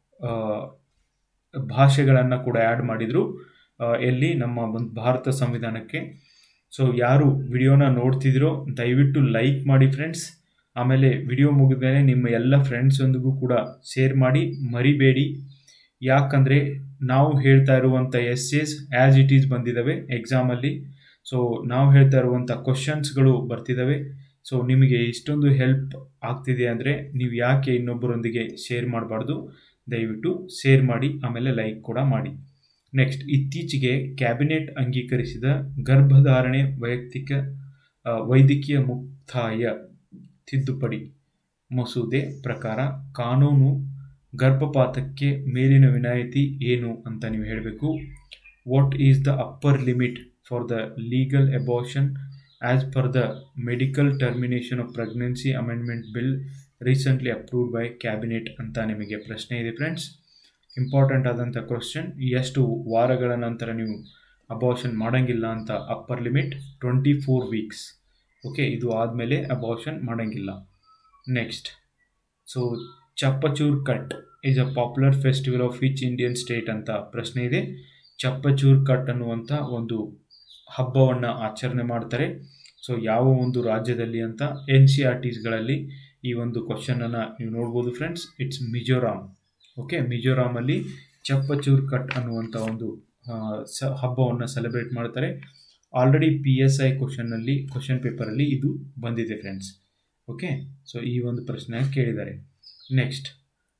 ಭಾಷೆಗಳನ್ನು ಕೂಡ ಆ್ಯಡ್ ಮಾಡಿದರು ಎಲ್ಲಿ ನಮ್ಮ ಒಂದು ಭಾರತ ಸಂವಿಧಾನಕ್ಕೆ ಸೊ ಯಾರು ವಿಡಿಯೋನ ನೋಡ್ತಿದ್ದೀರೋ ದಯವಿಟ್ಟು ಲೈಕ್ ಮಾಡಿ ಫ್ರೆಂಡ್ಸ್ ಆಮೇಲೆ ವಿಡಿಯೋ ಮುಗಿದ್ಮೇಲೆ ನಿಮ್ಮ ಎಲ್ಲ ಫ್ರೆಂಡ್ಸೊಂದಿಗೂ ಕೂಡ ಶೇರ್ ಮಾಡಿ ಮರಿಬೇಡಿ ಯಾಕಂದರೆ ನಾವು ಹೇಳ್ತಾ ಇರುವಂಥ S S as it is ಬಂದಿದ್ದಾವೆ ಎಕ್ಸಾಮಲ್ಲಿ ಸೊ ನಾವು ಹೇಳ್ತಾ ಇರುವಂಥ ಕ್ವಶನ್ಸ್ಗಳು ಬರ್ತಿದ್ದಾವೆ ಸೊ ನಿಮಗೆ ಇಷ್ಟೊಂದು ಹೆಲ್ಪ್ ಆಗ್ತಿದೆ ಅಂದರೆ ನೀವು ಯಾಕೆ ಇನ್ನೊಬ್ಬರೊಂದಿಗೆ ಶೇರ್ ಮಾಡಬಾರ್ದು ದಯವಿಟ್ಟು ಶೇರ್ ಮಾಡಿ ಆಮೇಲೆ ಲೈಕ್ ಕೂಡ ಮಾಡಿ ನೆಕ್ಸ್ಟ್ ಇತ್ತೀಚೆಗೆ ಕ್ಯಾಬಿನೆಟ್ ಅಂಗೀಕರಿಸಿದ ಗರ್ಭಧಾರಣೆ ವೈಯಕ್ತಿಕ ವೈದ್ಯಕೀಯ ಮುಕ್ತಾಯ ತಿದ್ದುಪಡಿ ಮಸೂದೆ ಪ್ರಕಾರ ಕಾನೂನು ಗರ್ಭಪಾತಕ್ಕೆ ಮೇಲಿನ ವಿನಾಯಿತಿ ಏನು ಅಂತ ನೀವು ಹೇಳಬೇಕು what is the upper limit for the legal abortion as per the medical termination of pregnancy amendment bill recently approved by cabinet ಅಂತ ನಿಮಗೆ ಪ್ರಶ್ನೆ ಇದೆ ಫ್ರೆಂಡ್ಸ್ ಇಂಪಾರ್ಟೆಂಟ್ ಆದಂಥ ಕ್ವಶನ್ ಎಷ್ಟು ವಾರಗಳ ನಂತರ ನೀವು ಅಬಾರ್ಷನ್ ಮಾಡೋಂಗಿಲ್ಲ ಅಂತ upper limit twenty four weeks okay ಇದು ಆದಮೇಲೆ ಅಬಾರ್ಷನ್ ಮಾಡೋಂಗಿಲ್ಲ next so Chhapchar Kut is a popular festival of which Indian state ಅಂತ ಪ್ರಶ್ನೆ ಇದೆ ಚಪ್ಪಚೂರ್ ಕಟ್ ಅನ್ನುವಂಥ ಒಂದು ಹಬ್ಬವನ್ನು ಆಚರಣೆ ಮಾಡ್ತಾರೆ ಸೊ ಯಾವ ಒಂದು ರಾಜ್ಯದಲ್ಲಿ ಅಂತ ಎನ್ ಸಿ ಆರ್ ಟಿಸ್ಗಳಲ್ಲಿ ಈ ಒಂದು ಕ್ವಶನನ್ನು ನೀವು ನೋಡ್ಬೋದು ಫ್ರೆಂಡ್ಸ್ ಇಟ್ಸ್ ಮಿಜೋರಾಮ್ ಓಕೆ ಮಿಜೋರಾಮಲ್ಲಿ ಚಪ್ಪಚೂರ್ ಕಟ್ ಅನ್ನುವಂಥ ಒಂದು ಸ ಹಬ್ಬವನ್ನು ಸೆಲೆಬ್ರೇಟ್ ಮಾಡ್ತಾರೆ ಆಲ್ರೆಡಿ ಪಿ ಎಸ್ ಐ ಕ್ವಶನ್ನಲ್ಲಿ ಕ್ವಶನ್ ಪೇಪರಲ್ಲಿ ಇದು ಬಂದಿದೆ ಫ್ರೆಂಡ್ಸ್ ಓಕೆ ಸೊ ಈ ಒಂದು ಪ್ರಶ್ನೆ ಕೇಳಿದ್ದಾರೆ ನೆಕ್ಸ್ಟ್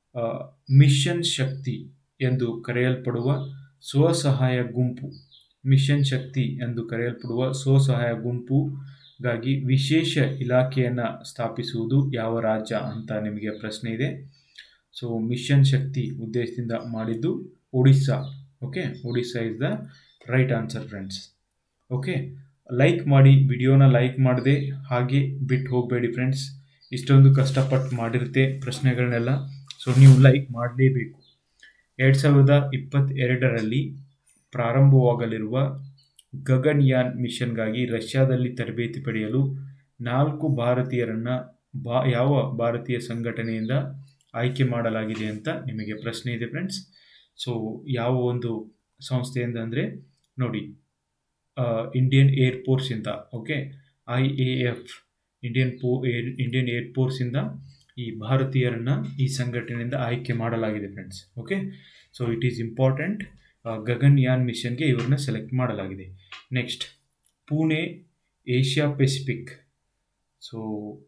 ಮಿಷನ್ ಶಕ್ತಿ ಎಂದು ಕರೆಯಲ್ಪಡುವ ಸ್ವಸಹಾಯ ಗುಂಪು ಮಿಷನ್ ಶಕ್ತಿ ಎಂದು ಕರೆಯಲ್ಪಡುವ ಸ್ವಸಹಾಯ ಗುಂಪುಗಾಗಿ ವಿಶೇಷ ಇಲಾಖೆಯನ್ನು ಸ್ಥಾಪಿಸುವುದು ಯಾವ ರಾಜ್ಯ ಅಂತ ನಿಮಗೆ ಪ್ರಶ್ನೆ ಇದೆ ಸೊ ಮಿಷನ್ ಶಕ್ತಿ ಉದ್ದೇಶದಿಂದ ಮಾಡಿದ್ದು Odisha okay Odisha is the right answer friends okay like ಮಾಡಿ ವಿಡಿಯೋನ ಲೈಕ್ ಮಾಡದೆ ಹಾಗೆ ಬಿಟ್ಟು ಹೋಗಬೇಡಿ ಫ್ರೆಂಡ್ಸ್ ಇಷ್ಟೊಂದು ಕಷ್ಟಪಟ್ಟು ಮಾಡಿರುತ್ತೆ ಪ್ರಶ್ನೆಗಳನ್ನೆಲ್ಲ ಸೊ ನೀವು ಲೈಕ್ ಮಾಡಲೇಬೇಕು ಎರಡು ಸಾವಿರದ ಇಪ್ಪತ್ತೆರಡರಲ್ಲಿ ಪ್ರಾರಂಭವಾಗಲಿರುವ ಗಗನ್ಯಾನ್ ಮಿಷನ್ಗಾಗಿ ರಷ್ಯಾದಲ್ಲಿ ತರಬೇತಿ ಪಡೆಯಲು ನಾಲ್ಕು ಭಾರತೀಯರನ್ನು ಬಾ ಯಾವ ಭಾರತೀಯ ಸಂಘಟನೆಯಿಂದ ಆಯ್ಕೆ ಮಾಡಲಾಗಿದೆ ಅಂತ ನಿಮಗೆ ಪ್ರಶ್ನೆ ಇದೆ ಫ್ರೆಂಡ್ಸ್ ಸೊ ಯಾವ ಒಂದು ಸಂಸ್ಥೆಯಿಂದ ಅಂದರೆ ನೋಡಿ ಇಂಡಿಯನ್ ಏರ್ಫೋರ್ಸಿಂದ okay I A F Indian ಪೋ ಏರ್ ಇಂಡಿಯನ್ ಏರ್ಫೋರ್ಸಿಂದ ಈ ಭಾರತೀಯರನ್ನು ಈ ಸಂಘಟನೆಯಿಂದ ಆಯ್ಕೆ ಮಾಡಲಾಗಿದೆ friends okay so it is important Gaganyaan ಮಿಷನ್ಗೆ ಇವ್ರನ್ನ ಸೆಲೆಕ್ಟ್ ಮಾಡಲಾಗಿದೆ next Pune Asia Pacific so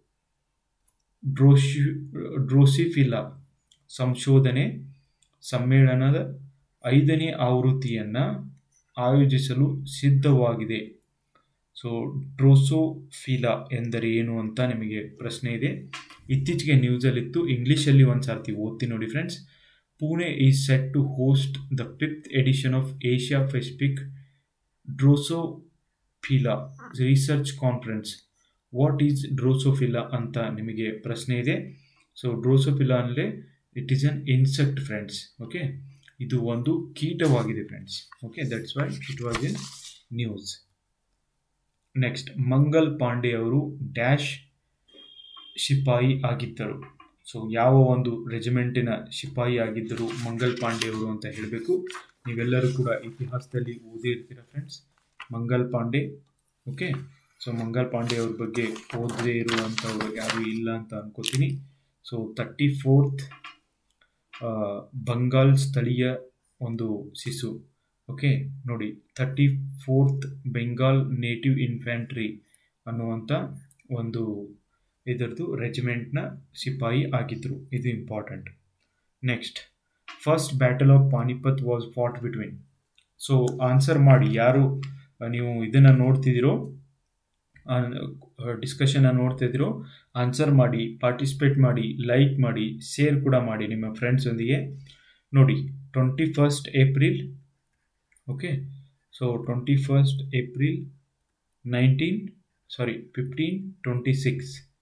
ಡ್ರೋಶಿ ಡ್ರೋಸಿಫಿಲಾ ಸಂಶೋಧನೆ ಸಮ್ಮೇಳನದ ಐದನೇ ಆವೃತ್ತಿಯನ್ನು ಆಯೋಜಿಸಲು ಸಿದ್ಧವಾಗಿದೆ ಸೊ ಡ್ರೋಸೋಫಿಲಾ ಎಂದರೆ ಏನು ಅಂತ ನಿಮಗೆ ಪ್ರಶ್ನೆ ಇದೆ ಇತ್ತೀಚೆಗೆ ನ್ಯೂಸಲ್ಲಿತ್ತು ಇಂಗ್ಲೀಷಲ್ಲಿ ಒಂದು ಸರ್ತಿ ಓದ್ತೀನಿ ನೋಡಿ friends Pune is set to host the fifth edition of Asia Pacific Drosophila research conference what is Drosophila ಅಂತ ನಿಮಗೆ ಪ್ರಶ್ನೆ ಇದೆ ಸೊ ಡ್ರೋಸೋಫಿಲಾ ಅಂದರೆ it is an insect friends okay ಇದು ಒಂದು ಕೀಟವಾಗಿದೆ friends okay that's why it was in news next Mangal Pandey ಅವರು ಡ್ಯಾಶ್ ಶಿಪಾಯಿ ಆಗಿದ್ದರು ಸೊ ಯಾವ ಒಂದು ರೆಜಿಮೆಂಟಿನ ಶಿಪಾಯಿ ಆಗಿದ್ದರು ಮಂಗಲ್ ಪಾಂಡೆ ಅವರು ಅಂತ ಹೇಳಬೇಕು ನೀವೆಲ್ಲರೂ ಕೂಡ ಇತಿಹಾಸದಲ್ಲಿ ಓದಿ ಇರ್ತೀರ friends Mangal Pandey okay so Mangal Pandey ಅವ್ರ ಬಗ್ಗೆ ಓದದೇ ಇರುವಂಥವ್ರು ಯಾರೂ ಇಲ್ಲ ಅಂತ ಅನ್ಕೋತೀನಿ ಸೊ ತರ್ಟಿ ಫೋರ್ತ್ ಬಂಗಾಲ್ ಸ್ಥಳೀಯ ಒಂದು ಶಿಶು ಓಕೆ ನೋಡಿ thirty fourth Bengal native infantry ಅನ್ನುವಂಥ ಒಂದು ಇದರದ್ದು ರೆಜಿಮೆಂಟ್ನ ಸಿಪಾಯಿ ಆಗಿದ್ದರು ಇದು important next first battle of Panipat was fought between so answer ಮಾಡಿ ಯಾರು ನೀವು ಇದನ್ನು ನೋಡ್ತಿದ್ದೀರೋ ಡಿಸ್ಕಷನ್ನ ನೋಡ್ತಿದ್ದೀರೋ ಆನ್ಸರ್ ಮಾಡಿ ಪಾರ್ಟಿಸಿಪೇಟ್ ಮಾಡಿ ಲೈಕ್ ಮಾಡಿ ಶೇರ್ ಕೂಡ ಮಾಡಿ ನಿಮ್ಮ ಫ್ರೆಂಡ್ಸೊಂದಿಗೆ ನೋಡಿ twenty first April okay so twenty first April nineteen sorry fifteen twenty six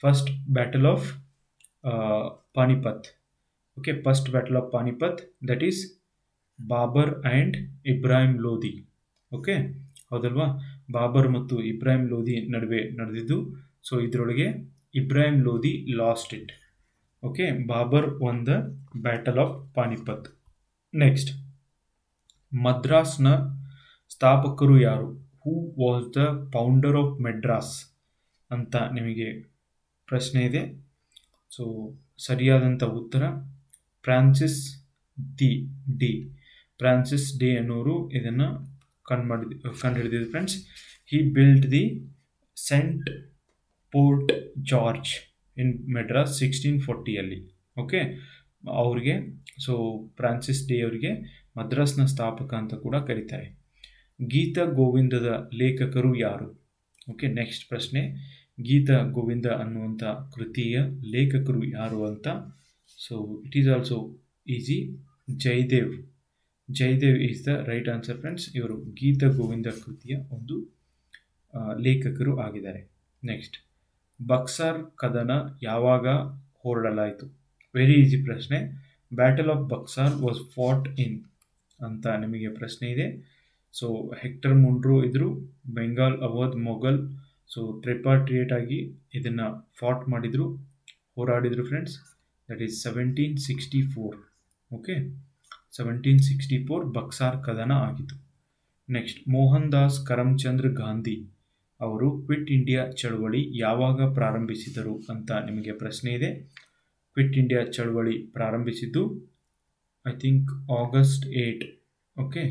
first battle of Panipat okay first battle of Panipat that is Babur and Ibrahim Lodi okay ಹೌದಲ್ವಾ ಬಾಬರ್ ಮತ್ತು ಇಬ್ರಾಹಿಂ ಲೋಧಿ ನಡುವೆ ನಡೆದಿದ್ದು ಸೊ ಇದರೊಳಗೆ Ibrahim Lodi lost it okay Babur won the battle of Panipat next ಮದ್ರಾಸ್ನ ಸ್ಥಾಪಕರು ಯಾರು who was the founder of Madras ಅಂತ ನಿಮಗೆ ಪ್ರಶ್ನೆ ಇದೆ ಸೊ ಸರಿಯಾದಂಥ ಉತ್ತರ ಫ್ರಾನ್ಸಿಸ್ ದಿ ಡಿ ಫ್ರಾನ್ಸಿಸ್ ಡಿ ಅನ್ನೋರು ಇದನ್ನು ಕಂಡು ಮಾಡಿದ ಕಂಡುಹಿಡಿದಿದ್ದು friends he build the saint fort George in Madras sixteen ಫೋರ್ಟಿಯಲ್ಲಿ ಓಕೆ ಅವ್ರಿಗೆ ಸೊ ಫ್ರಾನ್ಸಿಸ್ ಡಿ ಅವರಿಗೆ ಮದ್ರಾಸ್ನ ಸ್ಥಾಪಕ ಅಂತ ಕೂಡ ಕರೀತಾರೆ ಗೀತ ಗೋವಿಂದದ ಲೇಖಕರು ಯಾರು ಓಕೆ ನೆಕ್ಸ್ಟ್ ಪ್ರಶ್ನೆ ಗೀತ ಗೋವಿಂದ ಅನ್ನುವಂಥ ಕೃತಿಯ ಲೇಖಕರು ಯಾರು ಅಂತ so it is also easy Jayadev Jayadev is the right answer friends ಇವರು ಗೀತ ಗೋವಿಂದ ಕೃತಿಯ ಒಂದು ಲೇಖಕರು ಆಗಿದ್ದಾರೆ ನೆಕ್ಸ್ಟ್ ಬಕ್ಸಾರ್ ಕದನ ಯಾವಾಗ ಹೊರಡಲಾಯಿತು ವೆರಿ ಈಸಿ ಪ್ರಶ್ನೆ battle of Buxar was fought in ಅಂತ ನಿಮಗೆ ಪ್ರಶ್ನೆ ಇದೆ ಸೊ ಹೆಕ್ಟರ್ ಮುಂಡ್ರು ಇದ್ರು ಬೆಂಗಾಲ್ ಅವಧ್ ಮೊಘಲ್ ಸೊ ಟ್ರಿಪಾಟ್ರಿಯೇಟ್ ಆಗಿ ಇದನ್ನು ಫಾಟ್ ಮಾಡಿದರು ಹೋರಾಡಿದರು friends that is seventeen sixty four okay seventeen sixty four Buxar ಕದನ ಆಗಿತ್ತು ನೆಕ್ಸ್ಟ್ ಮೋಹನ್ ದಾಸ್ ಕರಮ್ಚಂದ್ರ ಗಾಂಧಿ ಅವರು ಕ್ವಿಟ್ ಇಂಡಿಯಾ ಚಳವಳಿ ಯಾವಾಗ ಪ್ರಾರಂಭಿಸಿದರು ಅಂತ ನಿಮಗೆ ಪ್ರಶ್ನೆ ಇದೆ ಕ್ವಿಟ್ ಇಂಡಿಯಾ ಚಳವಳಿ ಪ್ರಾರಂಭಿಸಿದ್ದು I think August eight okay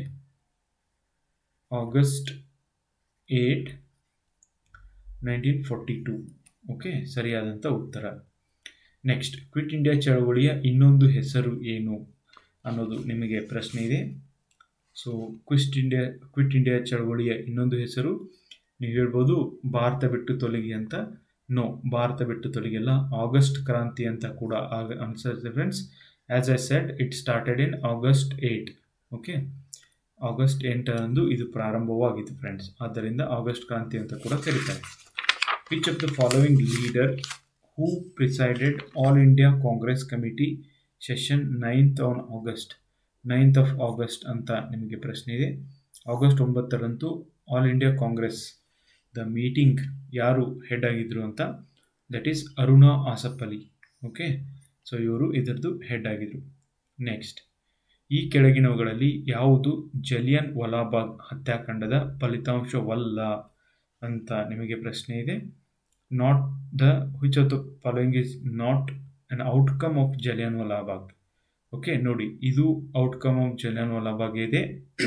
August eight nineteen forty two okay ಸರಿಯಾದಂಥ ಉತ್ತರ ನೆಕ್ಸ್ಟ್ ಕ್ವಿಟ್ ಇಂಡಿಯಾ ಚಳವಳಿಯ ಇನ್ನೊಂದು ಹೆಸರು ಏನು ಅನ್ನೋದು ನಿಮಗೆ ಪ್ರಶ್ನೆ ಇದೆ so quit India quit India ಚಳವಳಿಯ ಇನ್ನೊಂದು ಹೆಸರು ನೀವು ಹೇಳ್ಬೋದು ಭಾರತ ಬಿಟ್ಟು ತೊಲಗಿ ಅಂತ ನೋ ಭಾರತ ಬಿಟ್ಟು ತೊಲಗಿಲ್ಲ ಆಗಸ್ಟ್ ಕ್ರಾಂತಿ ಅಂತ ಕೂಡ ಆಗ answers friends as I said it started in August eight okay August ಎಂಟರಂದು ಇದು ಪ್ರಾರಂಭವಾಗಿತ್ತು ಫ್ರೆಂಡ್ಸ್ ಆದ್ದರಿಂದ ಆಗಸ್ಟ್ ಕ್ರಾಂತಿ ಅಂತ ಕೂಡ ಕರೀತಾರೆ which of the following leader who presided all India Congress committee session ninth on August ninth of August ಅಂತ ನಿಮಗೆ ಪ್ರಶ್ನೆ ಇದೆ ಆಗಸ್ಟ್ ಒಂಬತ್ತರಂದು all India Congress the meeting ಯಾರು ಹೆಡ್ ಆಗಿದ್ರು ಅಂತ that is Aruna Asaf Ali okay so ಇವರು ಇದರದ್ದು ಹೆಡ್ ಆಗಿದ್ರು ನೆಕ್ಸ್ಟ್ ಈ ಕೆಳಗಿನವುಗಳಲ್ಲಿ ಯಾವುದು ಜಲಿಯನ್ ವಲಾಬಾಗ್ ಹತ್ಯಾಕಾಂಡದ ಫಲಿತಾಂಶವಲ್ಲ ಅಂತ ನಿಮಗೆ ಪ್ರಶ್ನೆ ಇದೆ not the which of the following is not an outcome of Jallianwala ವಲಾಬಾಗ್ ಓಕೆ ನೋಡಿ ಇದು ಔಟ್ಕಮ್ ಆಫ್ ಜಲಿಯನ್ ವಲಾಬಾಗ್ ಇದೆ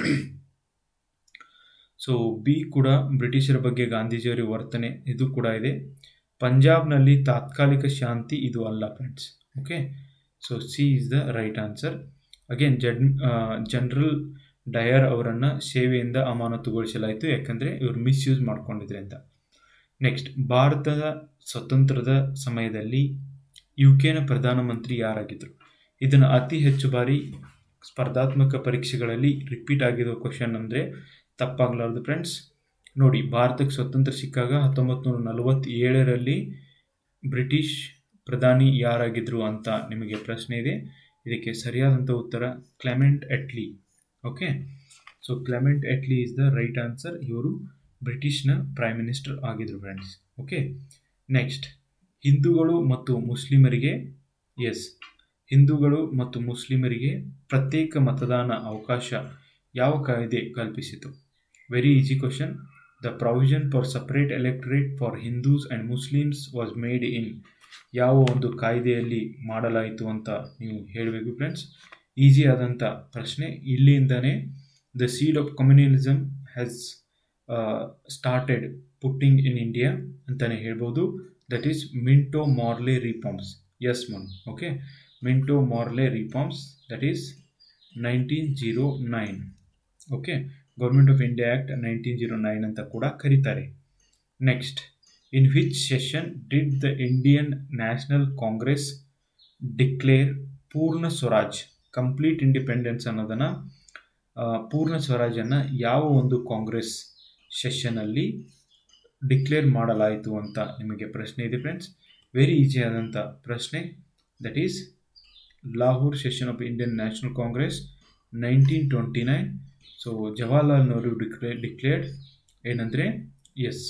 ಸೊ ಬಿ ಕೂಡ ಬ್ರಿಟಿಷರ ಬಗ್ಗೆ ಗಾಂಧೀಜಿಯವರ ವರ್ತನೆ ಇದು ಕೂಡ ಇದೆ ಪಂಜಾಬ್ನಲ್ಲಿ ತಾತ್ಕಾಲಿಕ ಶಾಂತಿ ಇದು ಅಲ್ಲ friends okay so C is the right answer again ಜಡ್ ಜನರಲ್ ಡಯರ್ ಅವರನ್ನು ಸೇವೆಯಿಂದ ಅಮಾನತುಗೊಳಿಸಲಾಯಿತು ಯಾಕಂದರೆ ಇವರು ಮಿಸ್ಯೂಸ್ ಮಾಡ್ಕೊಂಡಿದ್ರೆ ಅಂತ ನೆಕ್ಸ್ಟ್ ಭಾರತದ ಸ್ವತಂತ್ರದ ಸಮಯದಲ್ಲಿ ಯು ಕೆನ ಪ್ರಧಾನಮಂತ್ರಿ ಯಾರಾಗಿದ್ದರು ಇದನ್ನು ಅತಿ ಹೆಚ್ಚು ಬಾರಿ ಸ್ಪರ್ಧಾತ್ಮಕ ಪರೀಕ್ಷೆಗಳಲ್ಲಿ ರಿಪೀಟ್ ಆಗಿರೋ ಕ್ವಶನ್ ಅಂದರೆ ತಪ್ಪಾಗಲಾರ್ದು ಫ್ರೆಂಡ್ಸ್ ನೋಡಿ ಭಾರತಕ್ಕೆ ಸ್ವತಂತ್ರ ಸಿಕ್ಕಾಗ ಹತ್ತೊಂಬತ್ತು ನೂರ ನಲವತ್ತೇಳರಲ್ಲಿ ಬ್ರಿಟಿಷ್ ಪ್ರಧಾನಿ ಯಾರಾಗಿದ್ದರು ಅಂತ ನಿಮಗೆ ಪ್ರಶ್ನೆ ಇದೆ ಇದಕ್ಕೆ ಸರಿಯಾದಂಥ ಉತ್ತರ Clement Attlee okay so Clement Attlee is the right answer ಇವರು ಬ್ರಿಟಿಷ್ನ ಪ್ರೈಮ್ ಮಿನಿಸ್ಟರ್ ಆಗಿದ್ರು ಫ್ರೆಂಡ್ಸ್ ಓಕೆ ನೆಕ್ಸ್ಟ್ ಹಿಂದೂಗಳು ಮತ್ತು ಮುಸ್ಲಿಮರಿಗೆ ಎಸ್ ಹಿಂದೂಗಳು ಮತ್ತು ಮುಸ್ಲಿಮರಿಗೆ ಪ್ರತ್ಯೇಕ ಮತದಾನ ಅವಕಾಶ ಯಾವ ಕಾಯ್ದೆ ಕಲ್ಪಿಸಿತು very easy question the provision for separate electorate for Hindus and Muslims was made in ಯಾವ ಒಂದು ಕಾಯ್ದೆಯಲ್ಲಿ ಮಾಡಲಾಯಿತು ಅಂತ ನೀವು ಹೇಳಬೇಕು ಫ್ರೆಂಡ್ಸ್ ಈಸಿ ಆದಂಥ ಪ್ರಶ್ನೆ ಇಲ್ಲಿಂದನೇ the seed of communalism has started putting in India ಅಂತಲೇ ಹೇಳ್ಬೋದು that is Minto Morley reforms ಎಸ್ ಮನ್ okay Minto Morley reforms that is nineteen zero nine okay government of India act nineteen zero nine ಅಂತ ಕೂಡ ಕರೀತಾರೆ next in which session did the Indian National Congress declare Purna Swaraj complete independence ಅನ್ನೋದನ್ನು ಪೂರ್ಣ ಸ್ವರಾಜನ್ನು ಯಾವ ಒಂದು ಕಾಂಗ್ರೆಸ್ ಸೆಷನ್ನಲ್ಲಿ ಡಿಕ್ಲೇರ್ ಮಾಡಲಾಯಿತು ಅಂತ ನಿಮಗೆ ಪ್ರಶ್ನೆ ಇದೆ ಫ್ರೆಂಡ್ಸ್ ವೆರಿ ಈಸಿ ಆದಂಥ ಪ್ರಶ್ನೆ that is Lahore session of Indian National Congress nineteen twenty nine so Jawaharlal Nehru ಡಿಕ್ಲೇ ಡಿಕ್ಲೇರ್ಡ್ ಏನಂದರೆ ಎಸ್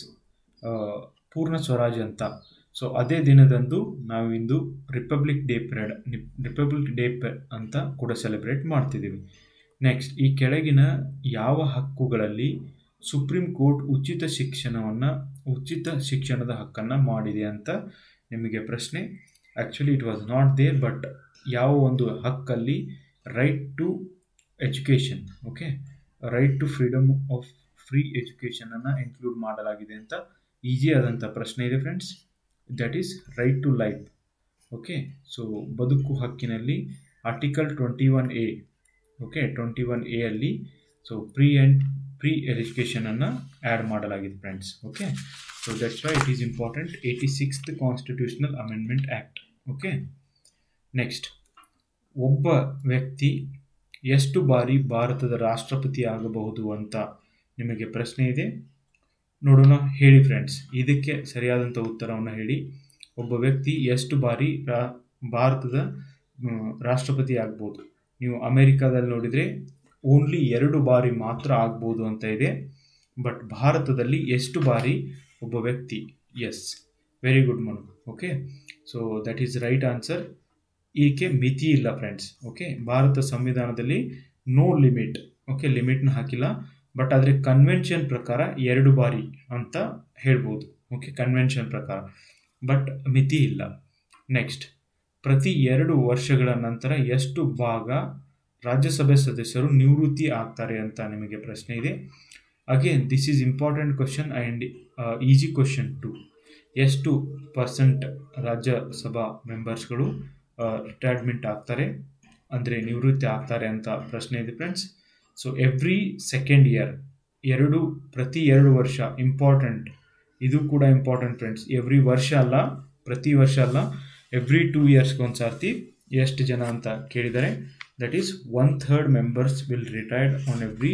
ಪೂರ್ಣ ಸ್ವರಾಜ್ ಅಂತ ಸೊ ಅದೇ ದಿನದಂದು ನಾವಿಂದು republic day parade republic day ಅಂತ ಕೂಡ ಸೆಲೆಬ್ರೇಟ್ ಮಾಡ್ತಿದ್ದೀವಿ ನೆಕ್ಸ್ಟ್ ಈ ಕೆಳಗಿನ ಯಾವ ಹಕ್ಕುಗಳಲ್ಲಿ ಸುಪ್ರೀಂ ಕೋರ್ಟ್ ಉಚಿತ ಶಿಕ್ಷಣವನ್ನು ಉಚಿತ ಶಿಕ್ಷಣದ ಹಕ್ಕನ್ನು ಮಾಡಿದೆ ಅಂತ ನಿಮಗೆ ಪ್ರಶ್ನೆ actually it was not there but ಯಾವ ಒಂದು ಹಕ್ಕಲ್ಲಿ right to education okay right to freedom of free ಎಜುಕೇಷನನ್ನು ಇನ್ಕ್ಲೂಡ್ ಮಾಡಲಾಗಿದೆ ಅಂತ ಈಸಿ ಆದಂಥ ಪ್ರಶ್ನೆ ಇದೆ friends that is right to life okay so ಬದುಕು ಹಕ್ಕಿನಲ್ಲಿ article twenty one A okay twenty one A ಅಲ್ಲಿ ಸೊ ಪ್ರೀ ಆ್ಯಂಡ್ ಪ್ರೀ ಎಜುಕೇಷನನ್ನು ಆ್ಯಡ್ ಮಾಡಲಾಗಿದೆ friends okay so that's why it is important eighty sixth constitutional amendment act okay next ಒಬ್ಬ ವ್ಯಕ್ತಿ ಎಷ್ಟು ಬಾರಿ ಭಾರತದ ರಾಷ್ಟ್ರಪತಿ ಆಗಬಹುದು ಅಂತ ನಿಮಗೆ ಪ್ರಶ್ನೆ ಇದೆ ನೋಡೋಣ ಹೇಳಿ ಫ್ರೆಂಡ್ಸ್ ಇದಕ್ಕೆ ಸರಿಯಾದಂಥ ಉತ್ತರವನ್ನು ಹೇಳಿ ಒಬ್ಬ ವ್ಯಕ್ತಿ ಎಷ್ಟು ಬಾರಿ ರಾ ಭಾರತದ ರಾಷ್ಟ್ರಪತಿ ಆಗ್ಬೋದು ನೀವು ಅಮೆರಿಕಾದಲ್ಲಿ ನೋಡಿದರೆ ಓನ್ಲಿ ಎರಡು ಬಾರಿ ಮಾತ್ರ ಆಗ್ಬೋದು ಅಂತ ಇದೆ ಬಟ್ ಭಾರತದಲ್ಲಿ ಎಷ್ಟು ಬಾರಿ ಒಬ್ಬ ವ್ಯಕ್ತಿ yes very good Manu okay so that is right answer ಈಕೆ ಮಿತಿ ಇಲ್ಲ ಫ್ರೆಂಡ್ಸ್ ಓಕೆ ಭಾರತ ಸಂವಿಧಾನದಲ್ಲಿ ನೋ ಲಿಮಿಟ್ ಓಕೆ ಲಿಮಿಟ್ನ ಹಾಕಿಲ್ಲ ಬಟ್ ಆದರೆ ಕನ್ವೆನ್ಷನ್ ಪ್ರಕಾರ ಎರಡು ಬಾರಿ ಅಂತ ಹೇಳ್ಬೋದು ಓಕೆ ಕನ್ವೆನ್ಷನ್ ಪ್ರಕಾರ ಬಟ್ ಮಿತಿ ಇಲ್ಲ ನೆಕ್ಸ್ಟ್ ಪ್ರತಿ ಎರಡು ವರ್ಷಗಳ ನಂತರ ಎಷ್ಟು ಭಾಗ ರಾಜ್ಯಸಭೆ ಸದಸ್ಯರು ನಿವೃತ್ತಿ ಆಗ್ತಾರೆ ಅಂತ ನಿಮಗೆ ಪ್ರಶ್ನೆ ಇದೆ again this is important question and easy question two ಎಷ್ಟು ಪರ್ಸೆಂಟ್ ರಾಜ್ಯಸಭಾ ಮೆಂಬರ್ಸ್ಗಳು ರಿಟೈರ್ಮೆಂಟ್ ಆಗ್ತಾರೆ ಅಂದರೆ ನಿವೃತ್ತಿ ಆಗ್ತಾರೆ ಅಂತ ಪ್ರಶ್ನೆ ಇದೆ friends so every second year ಎರಡು ಪ್ರತಿ ಎರಡು ವರ್ಷ ಇಂಪಾರ್ಟೆಂಟ್ ಇದು ಕೂಡ ಇಂಪಾರ್ಟೆಂಟ್ ಫ್ರೆಂಡ್ಸ್ ಎವ್ರಿ ವರ್ಷ ಅಲ್ಲ ಪ್ರತಿ ವರ್ಷ ಅಲ್ಲ ಎವ್ರಿ ಟೂ ಇಯರ್ಸ್ಗೆ ಒಂದು ಸರ್ತಿ ಎಷ್ಟು ಜನ ಅಂತ ಕೇಳಿದರೆ that is one third members will retired on every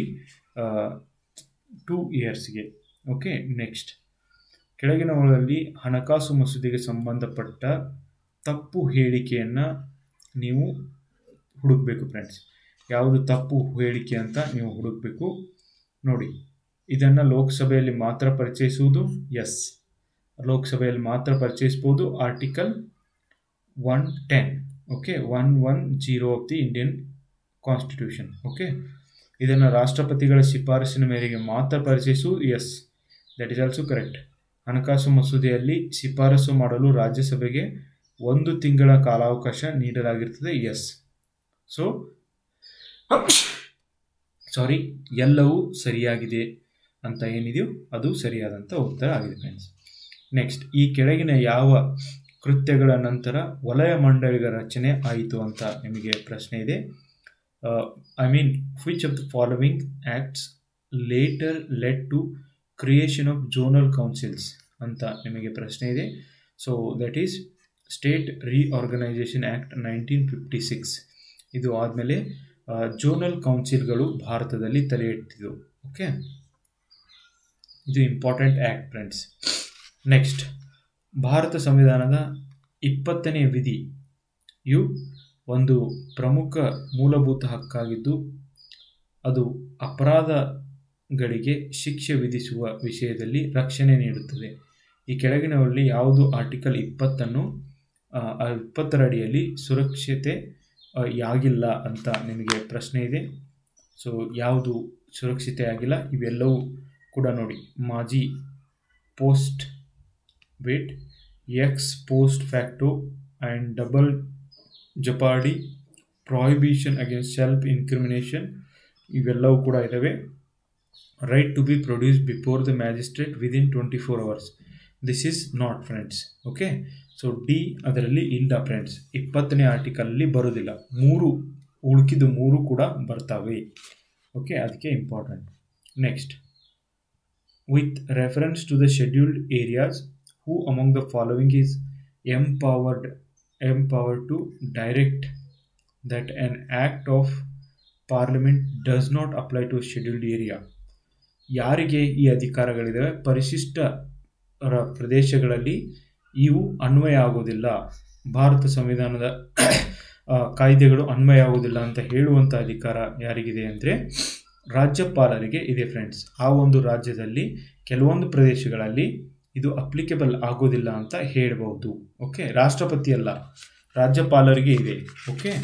two ಇಯರ್ಸ್ಗೆ ಓಕೆ ನೆಕ್ಸ್ಟ್ ಕೆಳಗಿನವುಗಳಲ್ಲಿ ಹಣಕಾಸು ಮಸೂದೆಗೆ ಸಂಬಂಧಪಟ್ಟ ತಪ್ಪು ಹೇಳಿಕೆಯನ್ನು ನೀವು ಹುಡುಕಬೇಕು ಫ್ರೆಂಡ್ಸ್ ಯಾವುದು ತಪ್ಪು ಹೇಳಿಕೆ ಅಂತ ನೀವು ಹುಡುಕಬೇಕು ನೋಡಿ ಇದನ್ನು ಲೋಕಸಭೆಯಲ್ಲಿ ಮಾತ್ರ ಪರಿಚಯಿಸುವುದು ಎಸ್ ಲೋಕಸಭೆಯಲ್ಲಿ ಮಾತ್ರ ಪರಿಚಯಿಸ್ಬೋದು article one ten okay one one zero of the Indian constitution okay ಇದನ್ನು ರಾಷ್ಟ್ರಪತಿಗಳ ಶಿಫಾರಸಿನ ಮೇರೆಗೆ ಮಾತ್ರ ಪರಿಚಯಿಸುವುದು yes that is also correct ಹಣಕಾಸು ಮಸೂದೆಯಲ್ಲಿ ಶಿಫಾರಸು ಮಾಡಲು ರಾಜ್ಯಸಭೆಗೆ ಒಂದು ತಿಂಗಳ ಕಾಲಾವಕಾಶ ನೀಡಲಾಗಿರ್ತದೆ ಎಸ್ ಸೊ ಸಾರಿ ಎಲ್ಲವೂ ಸರಿಯಾಗಿದೆ ಅಂತ ಏನಿದೆಯೋ ಅದು ಸರಿಯಾದಂಥ ಉತ್ತರ ಆಗಿದೆ ಫ್ರೆಂಡ್ಸ್ ನೆಕ್ಸ್ಟ್ ಈ ಕೆಳಗಿನ ಯಾವ ಕೃತ್ಯಗಳ ನಂತರ ವಲಯ ಮಂಡಳಿಗಳ ರಚನೆ ಆಯಿತು ಅಂತ ನಿಮಗೆ ಪ್ರಶ್ನೆ ಇದೆ I mean which of the following acts later led to creation of zonal councils ಅಂತ ನಿಮಗೆ ಪ್ರಶ್ನೆ ಇದೆ so that is state reorganisation act nineteen fifty six ಇದು ಆದಮೇಲೆ ಜೋನಲ್ ಕೌನ್ಸಿಲ್ಗಳು ಭಾರತದಲ್ಲಿ ತಲೆ ಎತ್ತಿದವು ಓಕೆ ಇದು ಇಂಪಾರ್ಟೆಂಟ್ ಆ್ಯಕ್ಟ್ ಫ್ರೆಂಡ್ಸ್ ನೆಕ್ಸ್ಟ್ ಭಾರತ ಸಂವಿಧಾನದ ಇಪ್ಪತ್ತನೇ ವಿಧಿ ಯು ಒಂದು ಪ್ರಮುಖ ಮೂಲಭೂತ ಹಕ್ಕಾಗಿದ್ದು ಅದು ಅಪರಾಧಗಳಿಗೆ ಶಿಕ್ಷೆ ವಿಧಿಸುವ ವಿಷಯದಲ್ಲಿ ರಕ್ಷಣೆ ನೀಡುತ್ತದೆ ಈ ಕೆಳಗಿನವರಲ್ಲಿ ಯಾವುದು ಆರ್ಟಿಕಲ್ ಇಪ್ಪತ್ತನ್ನು ಇಪ್ಪತ್ತರ ಅಡಿಯಲ್ಲಿ ಸುರಕ್ಷತೆ ಯಾಗಿಲ್ಲ ಅಂತ ನಿಮಗೆ ಪ್ರಶ್ನೆ ಇದೆ ಸೊ ಯಾವುದು ಸುರಕ್ಷತೆ ಆಗಿಲ್ಲ ಇವೆಲ್ಲವೂ ಕೂಡ ನೋಡಿ ಮಾಜಿ ಪೋಸ್ಟ್ ವೇಟ್ ex post facto and double jeopardy prohibition against self incrimination ಇವೆಲ್ಲವೂ ಕೂಡ ಇದ್ದಾವೆ right to be produce before the magistrate within twenty four hours this is not friends okay so D ಅದರಲ್ಲಿ ಇಲ್ಲ ಫ್ರೆಂಡ್ಸ್ ಇಪ್ಪತ್ತನೇ ಆರ್ಟಿಕಲಲ್ಲಿ ಬರೋದಿಲ್ಲ ಮೂರು ಉಳುಕಿದ ಮೂರು ಕೂಡ ಬರ್ತವೆ ಓಕೆ ಅದಕ್ಕೆ important next with reference to the scheduled areas who among the following is empowered empowered to direct that an act of parliament does not apply to scheduled area ಯಾರಿಗೆ ಈ ಅಧಿಕಾರಗಳಿದ್ದಾವೆ ಪರಿಶಿಷ್ಟ ಪ್ರದೇಶಗಳಲ್ಲಿ ಇವು ಅನ್ವಯ ಆಗೋದಿಲ್ಲ ಭಾರತ ಸಂವಿಧಾನದ ಆ, ಕಾಯ್ದೆಗಳು ಅನ್ವಯ ಆಗೋದಿಲ್ಲ ಅಂತ ಹೇಳುವಂಥ ಅಧಿಕಾರ ಯಾರಿಗಿದೆ ಅಂದರೆ ರಾಜ್ಯಪಾಲರಿಗೆ ಇದೆ ಫ್ರೆಂಡ್ಸ್ ಆ ಒಂದು ರಾಜ್ಯದಲ್ಲಿ ಕೆಲವೊಂದು ಪ್ರದೇಶಗಳಲ್ಲಿ ಇದು ಅಪ್ಲಿಕೇಬಲ್ ಆಗೋದಿಲ್ಲ ಅಂತ ಹೇಳ್ಬೋದು ಓಕೆ ರಾಷ್ಟ್ರಪತಿ ಅಲ್ಲ ರಾಜ್ಯಪಾಲರಿಗೆ ಇದೆ ಓಕೆ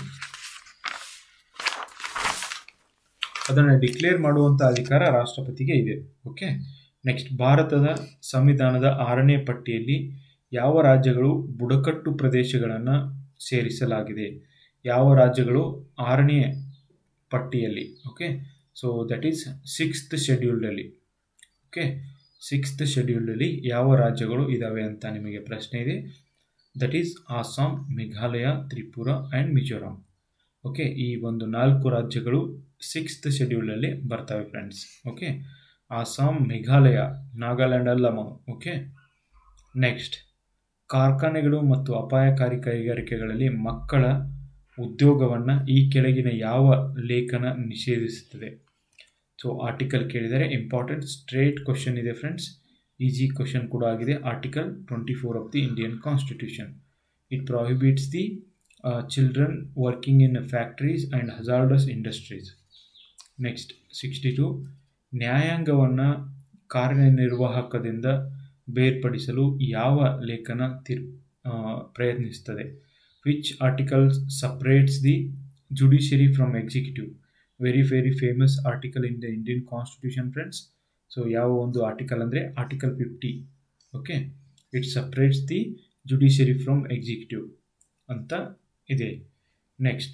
ಅದನ್ನು ಡಿಕ್ಲೇರ್ ಮಾಡುವಂಥ ಅಧಿಕಾರ ರಾಷ್ಟ್ರಪತಿಗೆ ಇದೆ ಓಕೆ ನೆಕ್ಸ್ಟ್ ಭಾರತದ ಸಂವಿಧಾನದ ಆರನೇ ಪಟ್ಟಿಯಲ್ಲಿ ಯಾವ ರಾಜ್ಯಗಳು ಬುಡಕಟ್ಟು ಪ್ರದೇಶಗಳನ್ನು ಸೇರಿಸಲಾಗಿದೆ ಯಾವ ರಾಜ್ಯಗಳು ಆರನೇ ಪಟ್ಟಿಯಲ್ಲಿ okay so that is sixth ಶೆಡ್ಯೂಲ್ಡಲ್ಲಿ ಓಕೆ ಸಿಕ್ಸ್ತ್ ಶೆಡ್ಯೂಲ್ಡಲ್ಲಿ ಯಾವ ರಾಜ್ಯಗಳು ಇದ್ದಾವೆ ಅಂತ ನಿಮಗೆ ಪ್ರಶ್ನೆ ಇದೆ that is Assam Meghalaya Tripura and Mizoram okay ಈ ಒಂದು ನಾಲ್ಕು ರಾಜ್ಯಗಳು ಸಿಕ್ಸ್ತ್ ಶೆಡ್ಯೂಲಲ್ಲಿ ಬರ್ತವೆ ಫ್ರೆಂಡ್ಸ್ ಓಕೆ ಆಸಾಂ ಮೇಘಾಲಯ ನಾಗಾಲ್ಯಾಂಡ್ ಅಲ್ಲ ಓಕೆ ನೆಕ್ಸ್ಟ್ ಕಾರ್ಖಾನೆಗಳು ಮತ್ತು ಅಪಾಯಕಾರಿ ಕೈಗಾರಿಕೆಗಳಲ್ಲಿ ಮಕ್ಕಳ ಉದ್ಯೋಗವನ್ನು ಈ ಕೆಳಗಿನ ಯಾವ ಲೇಖನ ನಿಷೇಧಿಸುತ್ತದೆ ಸೊ ಆರ್ಟಿಕಲ್ ಕೇಳಿದರೆ ಇಂಪಾರ್ಟೆಂಟ್ ಸ್ಟ್ರೇಟ್ ಕ್ವಶನ್ ಇದೆ ಫ್ರೆಂಡ್ಸ್ ಈಜಿ ಕ್ವಶನ್ ಕೂಡ ಆಗಿದೆ article twenty four of the Indian constitution it prohibits the children working in factories and hazardous industries next sixty two ನ್ಯಾಯಾಂಗವನ್ನು ಕಾರ್ಯನಿರ್ವಾಹಕದಿಂದ ಬೇರ್ಪಡಿಸಲು ಯಾವ ಲೇಖನ ತೀರ್ ಪ್ರಯತ್ನಿಸುತ್ತದೆ which articles separates the judiciary from executive very very famous article in the Indian constitution friends so ಯಾವ ಒಂದು ಆರ್ಟಿಕಲ್ ಅಂದರೆ article fifty okay it separates the judiciary from executive ಅಂತ ಇದೆ ನೆಕ್ಸ್ಟ್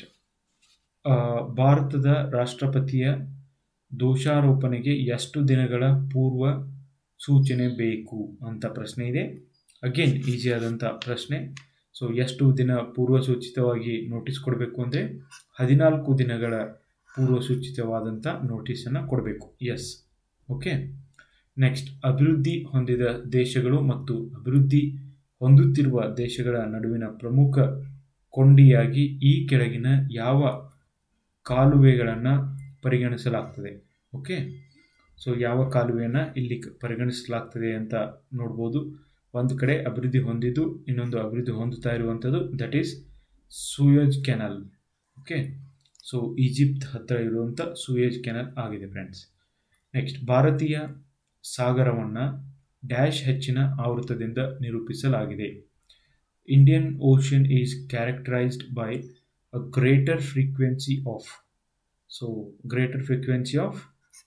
ಭಾರತದ ರಾಷ್ಟ್ರಪತಿಯ ದೋಷಾರೋಪಣೆಗೆ ಎಷ್ಟು ದಿನಗಳ ಪೂರ್ವ ಸೂಚನೆ ಬೇಕು ಅಂತ ಪ್ರಶ್ನೆ ಇದೆ ಅಗೇನ್ ಈಸಿ ಆದಂಥ ಪ್ರಶ್ನೆ ಸೊ ಎಷ್ಟು ದಿನ ಪೂರ್ವ ಸೂಚಿತವಾಗಿ ನೋಟಿಸ್ ಕೊಡಬೇಕು ಅಂದರೆ ಹದಿನಾಲ್ಕು ದಿನಗಳ ಪೂರ್ವ ಸೂಚಿತವಾದಂಥ ನೋಟಿಸನ್ನು ಕೊಡಬೇಕು ಎಸ್ ಓಕೆ ನೆಕ್ಸ್ಟ್ ಅಭಿವೃದ್ಧಿ ಹೊಂದಿದ ದೇಶಗಳು ಮತ್ತು ಅಭಿವೃದ್ಧಿ ಹೊಂದುತ್ತಿರುವ ದೇಶಗಳ ನಡುವಿನ ಪ್ರಮುಖ ಕೊಂಡಿಯಾಗಿ ಈ ಕೆಳಗಿನ ಯಾವ ಕಾಲುವೆಗಳನ್ನು ಪರಿಗಣಿಸಲಾಗ್ತದೆ ಓಕೆ ಸೊ ಯಾವ ಕಾಲುವೆಯನ್ನು ಇಲ್ಲಿ ಪರಿಗಣಿಸಲಾಗ್ತದೆ ಅಂತ ನೋಡ್ಬೋದು ಒಂದು ಕಡೆ ಅಭಿವೃದ್ಧಿ ಹೊಂದಿದ್ದು ಇನ್ನೊಂದು ಅಭಿವೃದ್ಧಿ ಹೊಂದುತ್ತಾ ಇರುವಂಥದ್ದು that is Suez canal okay so Egypt ಹತ್ತಿರ ಇರುವಂಥ ಸೂಯಜ್ ಕೆನಲ್ ಆಗಿದೆ ಫ್ರೆಂಡ್ಸ್ ನೆಕ್ಸ್ಟ್ ಭಾರತೀಯ ಸಾಗರವನ್ನು ಡ್ಯಾಶ್ ಹೆಚ್ಚಿನ ಆವೃತ್ತದಿಂದ ನಿರೂಪಿಸಲಾಗಿದೆ Indian ocean is characterized by a greater frequency of so greater frequency of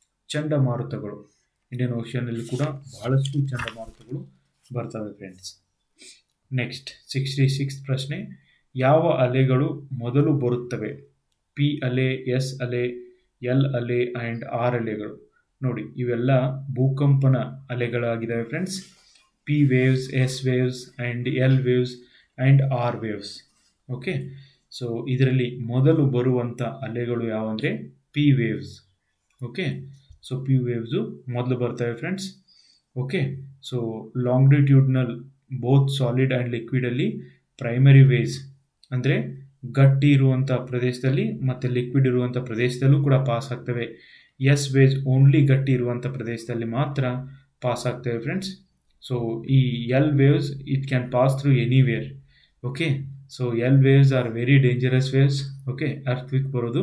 ಚಂಡಮಾರುತಗಳು ಇಂಡಿಯನ್ ಓಷನಲ್ಲಿ ಕೂಡ ಬಹಳಷ್ಟು ಚಂಡಮಾರುತಗಳು ಬರ್ತವೆ ಫ್ರೆಂಡ್ಸ್ ನೆಕ್ಸ್ಟ್ ಸಿಕ್ಸ್ಟಿ ಸಿಕ್ಸ್ ಪ್ರಶ್ನೆ ಯಾವ ಅಲೆಗಳು ಮೊದಲು ಬರುತ್ತವೆ ಪಿ ಅಲೆ ಎಸ್ ಅಲೆ ಎಲ್ ಅಲೆ ಆ್ಯಂಡ್ ಆರ್ ಅಲೆಗಳು ನೋಡಿ ಇವೆಲ್ಲ ಭೂಕಂಪನ ಅಲೆಗಳಾಗಿದ್ದಾವೆ friends P waves S waves and L waves and R waves okay so ಇದರಲ್ಲಿ ಮೊದಲು ಬರುವಂಥ ಅಲೆಗಳು ಯಾವಂದರೆ P waves okay so P waves ಮೊದಲು ಬರ್ತವೆ ಫ್ರೆಂಡ್ಸ್ ಓಕೆ ಸೊ ಲಾಂಗ್ಡಿಟ್ಯೂಡ್ನಲ್ ಬೋತ್ ಸಾಲಿಡ್ ಆ್ಯಂಡ್ ಲಿಕ್ವಿಡಲ್ಲಿ ಪ್ರೈಮರಿ ವೇವ್ಸ್ ಅಂದರೆ ಗಟ್ಟಿ ಇರುವಂಥ ಪ್ರದೇಶದಲ್ಲಿ ಮತ್ತು ಲಿಕ್ವಿಡ್ ಇರುವಂಥ ಪ್ರದೇಶದಲ್ಲೂ ಕೂಡ ಪಾಸ್ ಆಗ್ತವೆ ಎಸ್ ವೇವ್ಸ್ ಓನ್ಲಿ ಗಟ್ಟಿ ಇರುವಂಥ ಪ್ರದೇಶದಲ್ಲಿ ಮಾತ್ರ ಪಾಸ್ ಆಗ್ತವೆ ಫ್ರೆಂಡ್ಸ್ ಸೊ ಈ L waves it can pass through anywhere okay so L waves are very dangerous waves okay earthquake ಬರೋದು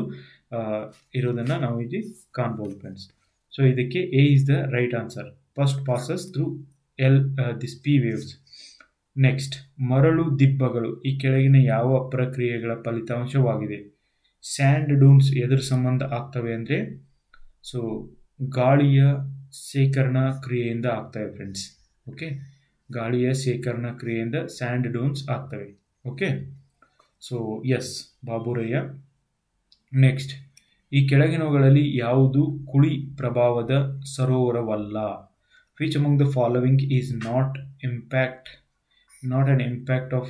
ಇರೋದನ್ನು ನಾವು ಇಲ್ಲಿ ಕಾಣ್ಬೋದು ಫ್ರೆಂಡ್ಸ್ ಸೊ ಇದಕ್ಕೆ A is the right answer first passes through L this P waves next ಮರಳು ದಿಬ್ಬಗಳು ಈ ಕೆಳಗಿನ ಯಾವ ಪ್ರಕ್ರಿಯೆಗಳ ಫಲಿತಾಂಶವಾಗಿದೆ ಸ್ಯಾಂಡ್ ಡೂನ್ಸ್ ಎದುರು ಸಂಬಂಧ ಆಗ್ತವೆ ಅಂದರೆ ಸೊ ಗಾಳಿಯ ಶೇಖರಣಾ ಕ್ರಿಯೆಯಿಂದ ಆಗ್ತವೆ ಫ್ರೆಂಡ್ಸ್ ಓಕೆ ಗಾಳಿಯ ಶೇಖರಣಾ ಕ್ರಿಯೆಯಿಂದ ಸ್ಯಾಂಡ್ ಡೂನ್ಸ್ ಆಗ್ತವೆ okay so yes Baburayya next ಈ ಕೆಳಗಿನವುಗಳಲ್ಲಿ ಯಾವುದು ಕುಳಿ ಪ್ರಭಾವದ ಸರೋವರವಲ್ಲ which among the following is not impact not on impact of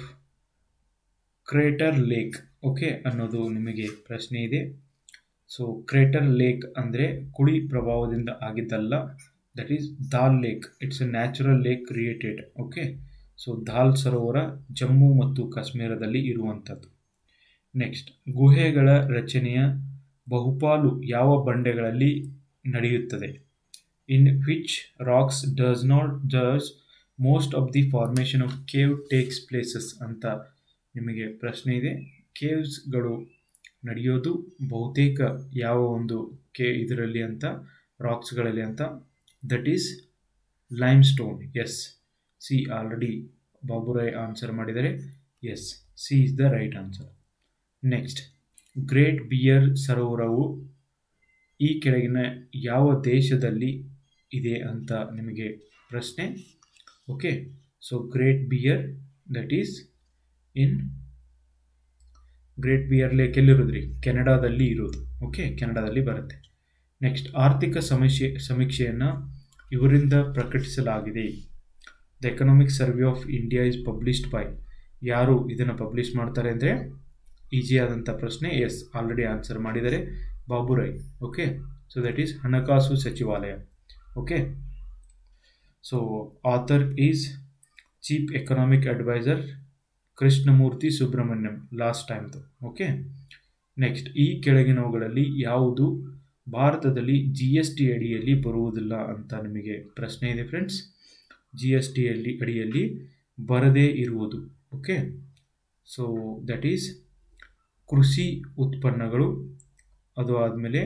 crater lake okay ಅನ್ನೋದು ನಿಮಗೆ ಪ್ರಶ್ನೆ ಇದೆ ಸೊ ಕ್ರೇಟರ್ ಲೇಕ್ ಅಂದರೆ ಕುಳಿ ಪ್ರಭಾವದಿಂದ ಆಗಿದ್ದಲ್ಲ that is Dal lake it's a natural lake created okay so Dal ಸರೋವರ ಜಮ್ಮು ಮತ್ತು ಕಾಶ್ಮೀರದಲ್ಲಿ ಇರುವಂಥದ್ದು ನೆಕ್ಸ್ಟ್ ಗುಹೆಗಳ ರಚನೆಯ ಬಹುಪಾಲು ಯಾವ ಬಂಡೆಗಳಲ್ಲಿ ನಡೆಯುತ್ತದೆ in which rocks does not does most of the formation of cave takes places ಅಂತ ನಿಮಗೆ ಪ್ರಶ್ನೆ ಇದೆ ಕೇವ್ಸ್ಗಳು ನಡೆಯೋದು ಬಹುತೇಕ ಯಾವ ಒಂದು ಕೆ ಇದರಲ್ಲಿ ಅಂತ ರಾಕ್ಸ್ಗಳಲ್ಲಿ ಅಂತ that is limestone yes C already Baburay answer ಮಾಡಿದರೆ yes C is the right answer next Great Bear ಸರೋವರವು ಈ ಕೆಳಗಿನ ಯಾವ ದೇಶದಲ್ಲಿ ಇದೆ ಅಂತ ನಿಮಗೆ ಪ್ರಶ್ನೆ okay so Great Bear that is in Great Bear Lake ಎಲ್ಲಿರೋದ್ರಿ ಕೆನಡಾದಲ್ಲಿ ಇರೋದು ಓಕೆ ಕೆನಡಾದಲ್ಲಿ ಬರುತ್ತೆ ನೆಕ್ಸ್ಟ್ ಆರ್ಥಿಕ ಸಮೀಕ್ಷೆ ಸಮೀಕ್ಷೆಯನ್ನು ಇವರಿಂದ ಪ್ರಕಟಿಸಲಾಗಿದೆ the Economic Survey of India is published by ಯಾರು ಇದನ್ನು ಪಬ್ಲಿಷ್ ಮಾಡ್ತಾರೆ ಅಂದರೆ ಈಸಿ ಆದಂಥ ಪ್ರಶ್ನೆ ಎಸ್ ಆಲ್ರೆಡಿ ಆನ್ಸರ್ ಮಾಡಿದರೆ Baburay okay so that is ಹಣಕಾಸು ಸಚಿವಾಲಯ okay so author is chief economic advisor Krishnamurthy Subramanian last ಟೈಮ್ದು ಓಕೆ ನೆಕ್ಸ್ಟ್ ಈ ಕೆಳಗಿನವುಗಳಲ್ಲಿ ಯಾವುದು ಭಾರತದಲ್ಲಿ ಜಿ ಎಸ್ ಟಿ ಅಡಿಯಲ್ಲಿ ಬರುವುದಿಲ್ಲ ಅಂತ ನಿಮಗೆ ಪ್ರಶ್ನೆ ಇದೆ ಫ್ರೆಂಡ್ಸ್ ಜಿ ಎಸ್ ಟಿಯಲ್ಲಿ ಅಡಿಯಲ್ಲಿ ಬರದೇ ಇರುವುದು ಓಕೆ ಸೊ ದಟ್ ಈಸ್ ಕೃಷಿ ಉತ್ಪನ್ನಗಳು ಅದು ಆದಮೇಲೆ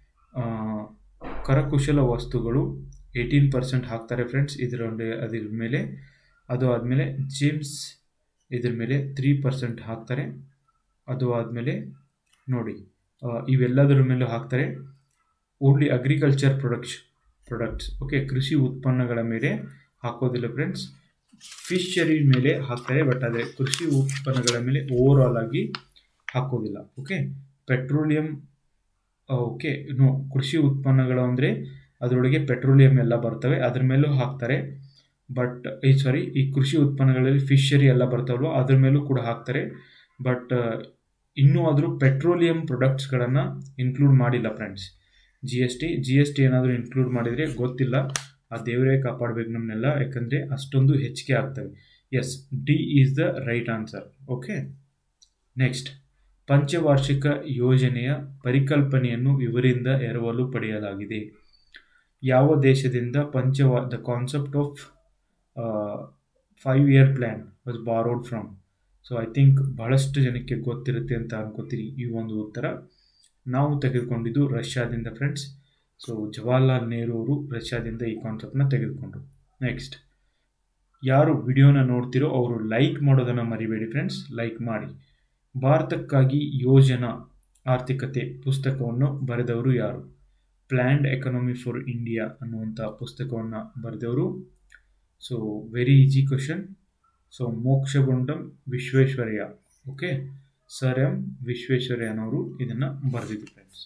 ಕರಕುಶಲ ವಸ್ತುಗಳು ಏಯ್ಟೀನ್ ಪರ್ಸೆಂಟ್ ಹಾಕ್ತಾರೆ ಫ್ರೆಂಡ್ಸ್ ಇದರ ಅದ್ರ ಮೇಲೆ ಅದು ಆದಮೇಲೆ ಜಿಮ್ಸ್ ಇದ್ರ ಮೇಲೆ ತ್ರೀ ಪರ್ಸೆಂಟ್ ಹಾಕ್ತಾರೆ ಅದು ಆದಮೇಲೆ ನೋಡಿ ಇವೆಲ್ಲದರ ಮೇಲೂ ಹಾಕ್ತಾರೆ only agriculture products products okay ಕೃಷಿ ಉತ್ಪನ್ನಗಳ ಮೇಲೆ ಹಾಕೋದಿಲ್ಲ ಫ್ರೆಂಡ್ಸ್ ಫಿಶರಿ ಮೇಲೆ ಹಾಕ್ತಾರೆ ಬಟ್ ಆದರೆ ಕೃಷಿ ಉತ್ಪನ್ನಗಳ ಮೇಲೆ ಓವರ್ ಆಲ್ ಆಗಿ ಹಾಕೋದಿಲ್ಲ ಓಕೆ ಪೆಟ್ರೋಲಿಯಂ ಓಕೆ ನೋ ಕೃಷಿ ಉತ್ಪನ್ನಗಳು ಅಂದರೆ ಅದರೊಳಗೆ ಪೆಟ್ರೋಲಿಯಂ ಎಲ್ಲ ಬರ್ತವೆ ಅದ್ರ ಮೇಲೂ ಹಾಕ್ತಾರೆ ಬಟ್ ಈ ಸಾರಿ ಈ ಕೃಷಿ ಉತ್ಪನ್ನಗಳಲ್ಲಿ ಫಿಶರಿ ಎಲ್ಲ ಬರ್ತಾವಲ್ವ ಅದ್ರ ಮೇಲೂ ಕೂಡ ಹಾಕ್ತಾರೆ ಬಟ್ ಇನ್ನೂ ಆದರೂ ಪೆಟ್ರೋಲಿಯಂ ಪ್ರೊಡಕ್ಟ್ಸ್ಗಳನ್ನು ಇನ್ಕ್ಲೂಡ್ ಮಾಡಿಲ್ಲ friends G S T G S T ಏನಾದರೂ ಇನ್ಕ್ಲೂಡ್ ಮಾಡಿದರೆ ಗೊತ್ತಿಲ್ಲ ಆ ದೇವರೇ ಕಾಪಾಡಬೇಕು ನಮ್ಮನ್ನೆಲ್ಲ ಯಾಕಂದರೆ ಅಷ್ಟೊಂದು ಹೆಚ್ಚಿಗೆ ಆಗ್ತವೆ yes D is the right answer okay next ಪಂಚವಾರ್ಷಿಕ ಯೋಜನೆಯ ಪರಿಕಲ್ಪನೆಯನ್ನು ಇವರಿಂದ ಎರವಲು ಪಡೆಯಲಾಗಿದೆ ಯಾವ ದೇಶದಿಂದ ಪಂಚವಾ the concept of five year plan was borrowed from so I think ಬಹಳಷ್ಟು ಜನಕ್ಕೆ ಗೊತ್ತಿರುತ್ತೆ ಅಂತ ಅನ್ಕೋತೀನಿ ಈ ಒಂದು ಉತ್ತರ ನಾವು ತೆಗೆದುಕೊಂಡಿದ್ದು ರಷ್ಯಾದಿಂದ ಫ್ರೆಂಡ್ಸ್ ಸೊ ಜವಾಹರ್ಲಾಲ್ ನೆಹರು ಅವರು ರಷ್ಯಾದಿಂದ ಈ ಕಾನ್ಸೆಪ್ಟ್ನ ತೆಗೆದುಕೊಂಡ್ರು ನೆಕ್ಸ್ಟ್ ಯಾರು ವಿಡಿಯೋನ ನೋಡ್ತಿರೋ ಅವರು ಲೈಕ್ ಮಾಡೋದನ್ನು ಮರಿಬೇಡಿ ಫ್ರೆಂಡ್ಸ್ ಲೈಕ್ ಮಾಡಿ ಭಾರತಕ್ಕಾಗಿ ಯೋಜನಾ ಆರ್ಥಿಕತೆ ಪುಸ್ತಕವನ್ನು ಬರೆದವರು ಯಾರು ಪ್ಲ್ಯಾಂಡ್ ಎಕನಾಮಿ ಫಾರ್ ಇಂಡಿಯಾ ಅನ್ನುವಂಥ ಪುಸ್ತಕವನ್ನು ಬರೆದವರು so very easy question so Mokshagundam Visvesvaraya okay sir M ವಿಶ್ವೇಶ್ವರಯ್ಯನವರು ಇದನ್ನು ಬರೆದಿದ್ದು ಫ್ರೆಂಡ್ಸ್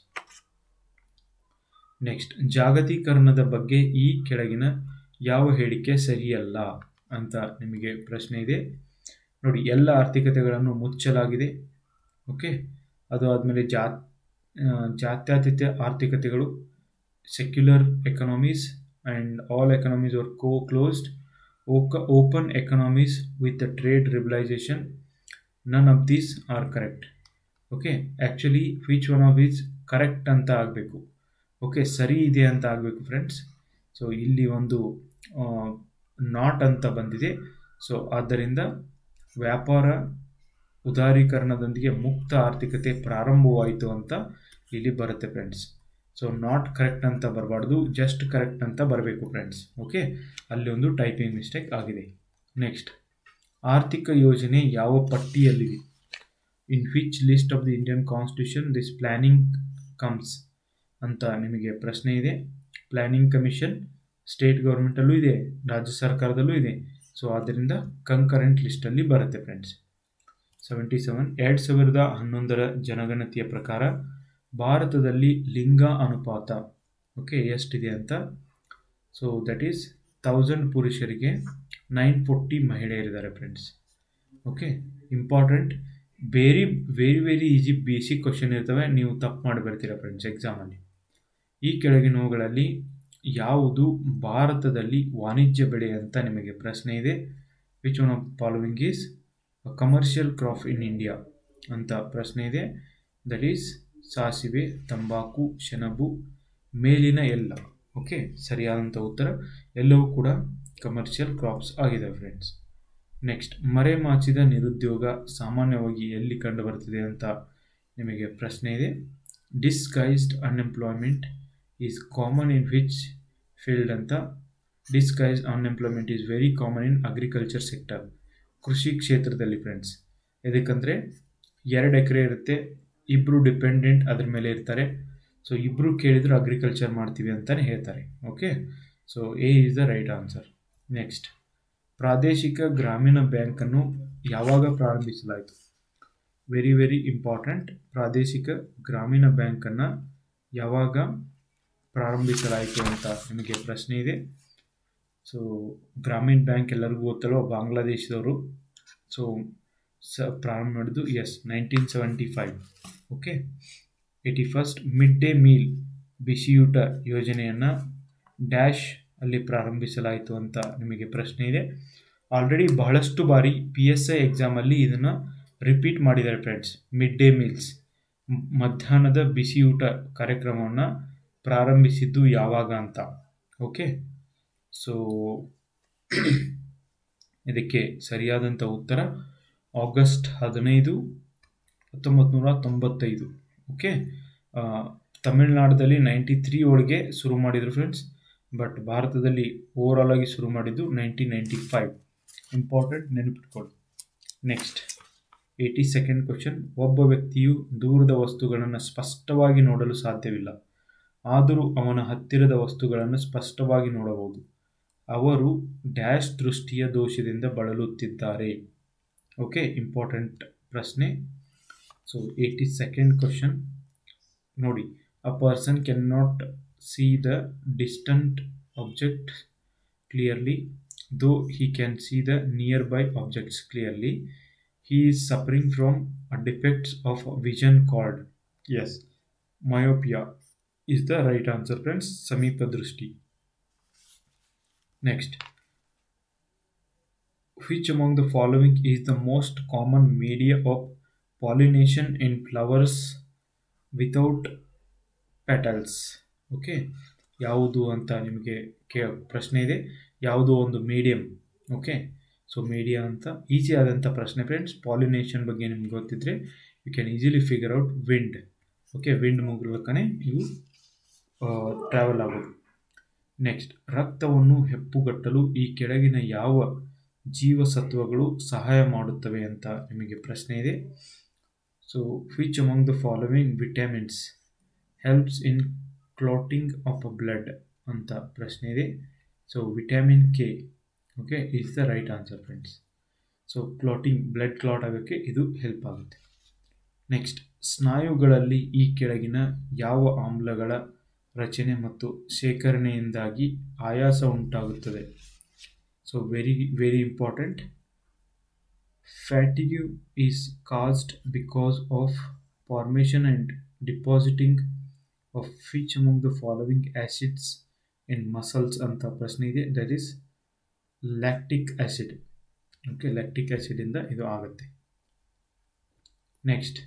ನೆಕ್ಸ್ಟ್ ಜಾಗತೀಕರಣದ ಬಗ್ಗೆ ಈ ಕೆಳಗಿನ ಯಾವ ಹೇಳಿಕೆ ಸರಿಯಲ್ಲ ಅಂತ ನಿಮಗೆ ಪ್ರಶ್ನೆ ಇದೆ ನೋಡಿ ಎಲ್ಲ ಆರ್ಥಿಕತೆಗಳನ್ನು ಮುಚ್ಚಲಾಗಿದೆ ಓಕೆ ಅದು ಆದಮೇಲೆ ಜಾತ್ ಜಾತ್ಯತೀತ ಆರ್ಥಿಕತೆಗಳು secular economies and all economies are ಕೋ ಕ್ಲೋಸ್ಡ್ ಓಕ open economies with trade liberalisation none of these are correct okay actually which one of is correct ಅಂತ ಆಗಬೇಕು ಓಕೆ ಸರಿ ಇದೆ ಅಂತ ಆಗಬೇಕು ಫ್ರೆಂಡ್ಸ್ ಸೊ ಇಲ್ಲಿ ಒಂದು ನಾಟ್ ಅಂತ ಬಂದಿದೆ ಸೊ ಆದ್ದರಿಂದ ವ್ಯಾಪಾರ ಉದಾರೀಕರಣದೊಂದಿಗೆ ಮುಕ್ತ ಆರ್ಥಿಕತೆ ಪ್ರಾರಂಭವಾಯಿತು ಅಂತ ಇಲ್ಲಿ ಬರುತ್ತೆ ಫ್ರೆಂಡ್ಸ್ ಸೊ ನಾಟ್ ಕರೆಕ್ಟ್ ಅಂತ ಬರಬಾರ್ದು ಜಸ್ಟ್ ಕರೆಕ್ಟ್ ಅಂತ ಬರಬೇಕು ಫ್ರೆಂಡ್ಸ್ ಓಕೆ ಅಲ್ಲಿ ಒಂದು ಟೈಪಿಂಗ್ ಮಿಸ್ಟೇಕ್ ಆಗಿದೆ ನೆಕ್ಸ್ಟ್ ಆರ್ಥಿಕ ಯೋಜನೆ ಯಾವ ಪಟ್ಟಿಯಲ್ಲಿದೆ in which list of the Indian constitution this planning comes ಅಂತ ನಿಮಗೆ ಪ್ರಶ್ನೆ ಇದೆ ಪ್ಲ್ಯಾನಿಂಗ್ ಕಮಿಷನ್ ಸ್ಟೇಟ್ ಗೌರ್ಮೆಂಟಲ್ಲೂ ಇದೆ ರಾಜ್ಯ ಸರ್ಕಾರದಲ್ಲೂ ಇದೆ ಸೊ ಆದ್ದರಿಂದ ಕಂಕರೆಂಟ್ ಲಿಸ್ಟಲ್ಲಿ ಬರುತ್ತೆ ಫ್ರೆಂಡ್ಸ್ ಸೆವೆಂಟಿ ಸೆವೆನ್ ಎರಡು ಸಾವಿರದ ಹನ್ನೊಂದರ ಜನಗಣತಿಯ ಪ್ರಕಾರ ಭಾರತದಲ್ಲಿ ಲಿಂಗ ಅನುಪಾತ ಓಕೆ ಎಷ್ಟಿದೆ ಅಂತ ಸೊ ದಟ್ ಈಸ್ ತೌಸಂಡ್ ಪುರುಷರಿಗೆ ನೈನ್ ಫೋರ್ಟಿ ಮಹಿಳೆಯರಿದ್ದಾರೆ friends okay important very very very easy basic question ಇರ್ತವೆ ನೀವು ತಪ್ಪು ಮಾಡಿ ಬರ್ತೀರಾ ಫ್ರೆಂಡ್ಸ್ ಎಕ್ಸಾಮಲ್ಲಿ ಈ ಕೆಳಗಿನವುಗಳಲ್ಲಿ ಯಾವುದು ಭಾರತದಲ್ಲಿ ವಾಣಿಜ್ಯ ಬೆಳೆ ಅಂತ ನಿಮಗೆ ಪ್ರಶ್ನೆ ಇದೆ which one of following is commercial crop in India ಅಂತ ಪ್ರಶ್ನೆ ಇದೆ ದಟ್ ಈಸ್ ಸಾಸಿವೆ ತಂಬಾಕು ಸೆಣಬು ಮೇಲಿನ ಎಲ್ಲ ಓಕೆ ಸರಿಯಾದಂಥ ಉತ್ತರ ಎಲ್ಲವೂ ಕೂಡ ಕಮರ್ಷಿಯಲ್ ಕ್ರಾಪ್ಸ್ ಆಗಿದೆ ಫ್ರೆಂಡ್ಸ್ ನೆಕ್ಸ್ಟ್ ಮರೆಮಾಚಿದ ನಿರುದ್ಯೋಗ ಸಾಮಾನ್ಯವಾಗಿ ಎಲ್ಲಿ ಕಂಡುಬರ್ತದೆ ಅಂತ ನಿಮಗೆ ಪ್ರಶ್ನೆ ಇದೆ disguised unemployment is common in which field ಅಂತ disguised unemployment is very common in agriculture sector ಕೃಷಿ ಕ್ಷೇತ್ರದಲ್ಲಿ ಫ್ರೆಂಡ್ಸ್ ಎದಕ್ಕಂದರೆ ಎರಡು ಎಕರೆ ಇರುತ್ತೆ ಇಬ್ಬರು ಡಿಪೆಂಡೆಂಟ್ ಅದ್ರ ಮೇಲೆ ಇರ್ತಾರೆ ಸೊ ಇಬ್ಬರು ಕೇಳಿದ್ರು ಅಗ್ರಿಕಲ್ಚರ್ ಮಾಡ್ತೀವಿ ಅಂತಲೇ ಹೇಳ್ತಾರೆ okay so A is the right answer next ಪ್ರಾದೇಶಿಕ ಗ್ರಾಮೀಣ ಬ್ಯಾಂಕನ್ನು ಯಾವಾಗ ಪ್ರಾರಂಭಿಸಲಾಯಿತು ವೆರಿ ವೆರಿ ಇಂಪಾರ್ಟೆಂಟ್ ಪ್ರಾದೇಶಿಕ ಗ್ರಾಮೀಣ ಬ್ಯಾಂಕನ್ನು ಯಾವಾಗ ಪ್ರಾರಂಭಿಸಲಾಯಿತು ಅಂತ ನಿಮಗೆ ಪ್ರಶ್ನೆ ಇದೆ ಸೊ ಗ್ರಾಮೀಣ ಬ್ಯಾಂಕ್ ಎಲ್ಲರಿಗೂ ಗೊತ್ತಲ್ವ ಬಾಂಗ್ಲಾದೇಶದವರು ಸೊ ಸ ಪ್ರಾರಂಭ ಮಾಡಿದ್ದು yes nineteen seventy five okay eighty first mid day meal ಬಿಸಿಯೂಟ ಯೋಜನೆಯನ್ನು ಡ್ಯಾಶ್ ಅಲ್ಲಿ ಪ್ರಾರಂಭಿಸಲಾಯಿತು ಅಂತ ನಿಮಗೆ ಪ್ರಶ್ನೆ ಇದೆ ಆಲ್ರೆಡಿ ಬಹಳಷ್ಟು ಬಾರಿ ಪಿ ಎಸ್ ಐ ಎಕ್ಸಾಮಲ್ಲಿ ಇದನ್ನು ರಿಪೀಟ್ ಮಾಡಿದ್ದಾರೆ ಫ್ರೆಂಡ್ಸ್ ಮಿಡ್ ಡೇ ಮೀಲ್ಸ್ ಮಧ್ಯಾಹ್ನದ ಬಿಸಿಯೂಟ ಕಾರ್ಯಕ್ರಮವನ್ನು ಪ್ರಾರಂಭಿಸಿದ್ದು ಯಾವಾಗ ಅಂತ ಓಕೆ ಸೊ ಇದಕ್ಕೆ ಸರಿಯಾದಂಥ ಉತ್ತರ ಆಗಸ್ಟ್ ಹದಿನೈದು ಹತ್ತೊಂಬತ್ತು ನೂರ ತೊಂಬತ್ತೈದು ಓಕೆ ತಮಿಳುನಾಡಲ್ಲಿ ನೈಂಟಿ ತ್ರೀ ಒಳಗೆ ಶುರು ಮಾಡಿದರು ಫ್ರೆಂಡ್ಸ್ ಬಟ್ ಭಾರತದಲ್ಲಿ ಓವರಾಲ್ ಆಗಿ ಶುರು ಮಾಡಿದ್ದು ನೈನ್ಟೀನ್ ನೈಂಟಿ ಫೈವ್ ಇಂಪಾರ್ಟೆಂಟ್ ನೆನಪಿಟ್ಕೊಳ್ಳಿ ನೆಕ್ಸ್ಟ್ ಏಯ್ಟಿ ಸೆಕೆಂಡ್ ಕ್ವಶನ್ ಒಬ್ಬ ವ್ಯಕ್ತಿಯು ದೂರದ ವಸ್ತುಗಳನ್ನು ಸ್ಪಷ್ಟವಾಗಿ ನೋಡಲು ಸಾಧ್ಯವಿಲ್ಲ ಆದರೂ ಅವನ ಹತ್ತಿರದ ವಸ್ತುಗಳನ್ನು ಸ್ಪಷ್ಟವಾಗಿ ನೋಡಬಹುದು ಅವರು ಡ್ಯಾಶ್ ದೃಷ್ಟಿಯ ದೋಷದಿಂದ ಬಳಲುತ್ತಿದ್ದಾರೆ ಓಕೆ ಇಂಪಾರ್ಟೆಂಟ್ ಪ್ರಶ್ನೆ ಸೊ ಏಯ್ಟಿ ಸೆಕೆಂಡ್ ಕ್ವಶನ್ ನೋಡಿ a person can not see the distant object clearly though he can see the nearby objects clearly he is suffering from a defect of vision called yes myopia is the right answer friends sameepa drishti next which among the following is the most common media of pollination in flowers without petals okay ಯಾವುದು ಅಂತ ನಿಮಗೆ ಕೇ ಪ್ರಶ್ನೆ ಇದೆ ಯಾವುದು ಒಂದು ಮೀಡಿಯಂ ಓಕೆ ಸೊ ಮೀಡಿಯಾ ಅಂತ ಈಸಿ ಆದಂಥ ಪ್ರಶ್ನೆ ಫ್ರೆಂಡ್ಸ್ ಪಾಲಿನೇಷನ್ ಬಗ್ಗೆ ನಿಮ್ಗೆ ಗೊತ್ತಿದ್ರೆ you can easily figure out wind okay wind ಮೂಲಕನೇ ಇವು ಟ್ರಾವೆಲ್ ಆಗೋದು ನೆಕ್ಸ್ಟ್ ರಕ್ತವನ್ನು ಹೆಪ್ಪುಗಟ್ಟಲು ಈ ಕೆಳಗಿನ ಯಾವ ಜೀವಸತ್ವಗಳು ಸಹಾಯ ಮಾಡುತ್ತವೆ ಅಂತ ನಿಮಗೆ ಪ್ರಶ್ನೆ ಇದೆ so which among the following vitamins helps in clotting of a blood ಅಂತ ಪ್ರಶ್ನೆ ಇದೆ so vitamin K okay is the right answer friends so clotting blood clot ಆಗೋಕ್ಕೆ ಇದು ಹೆಲ್ಪ್ ಆಗುತ್ತೆ ನೆಕ್ಸ್ಟ್ ಸ್ನಾಯುಗಳಲ್ಲಿ ಈ ಕೆಳಗಿನ ಯಾವ ಆಮ್ಲಗಳ ರಚನೆ ಮತ್ತು ಶೇಖರಣೆಯಿಂದಾಗಿ ಆಯಾಸ ಉಂಟಾಗುತ್ತದೆ so very very important fatigue is caused because of formation and depositing of which among the following acids in muscles ಅಂತ ಪ್ರಶ್ನೆ ಇದೆ that is lactic acid okay lactic ಆ್ಯಸಿಡಿಂದ ಇದು ಆಗುತ್ತೆ ನೆಕ್ಸ್ಟ್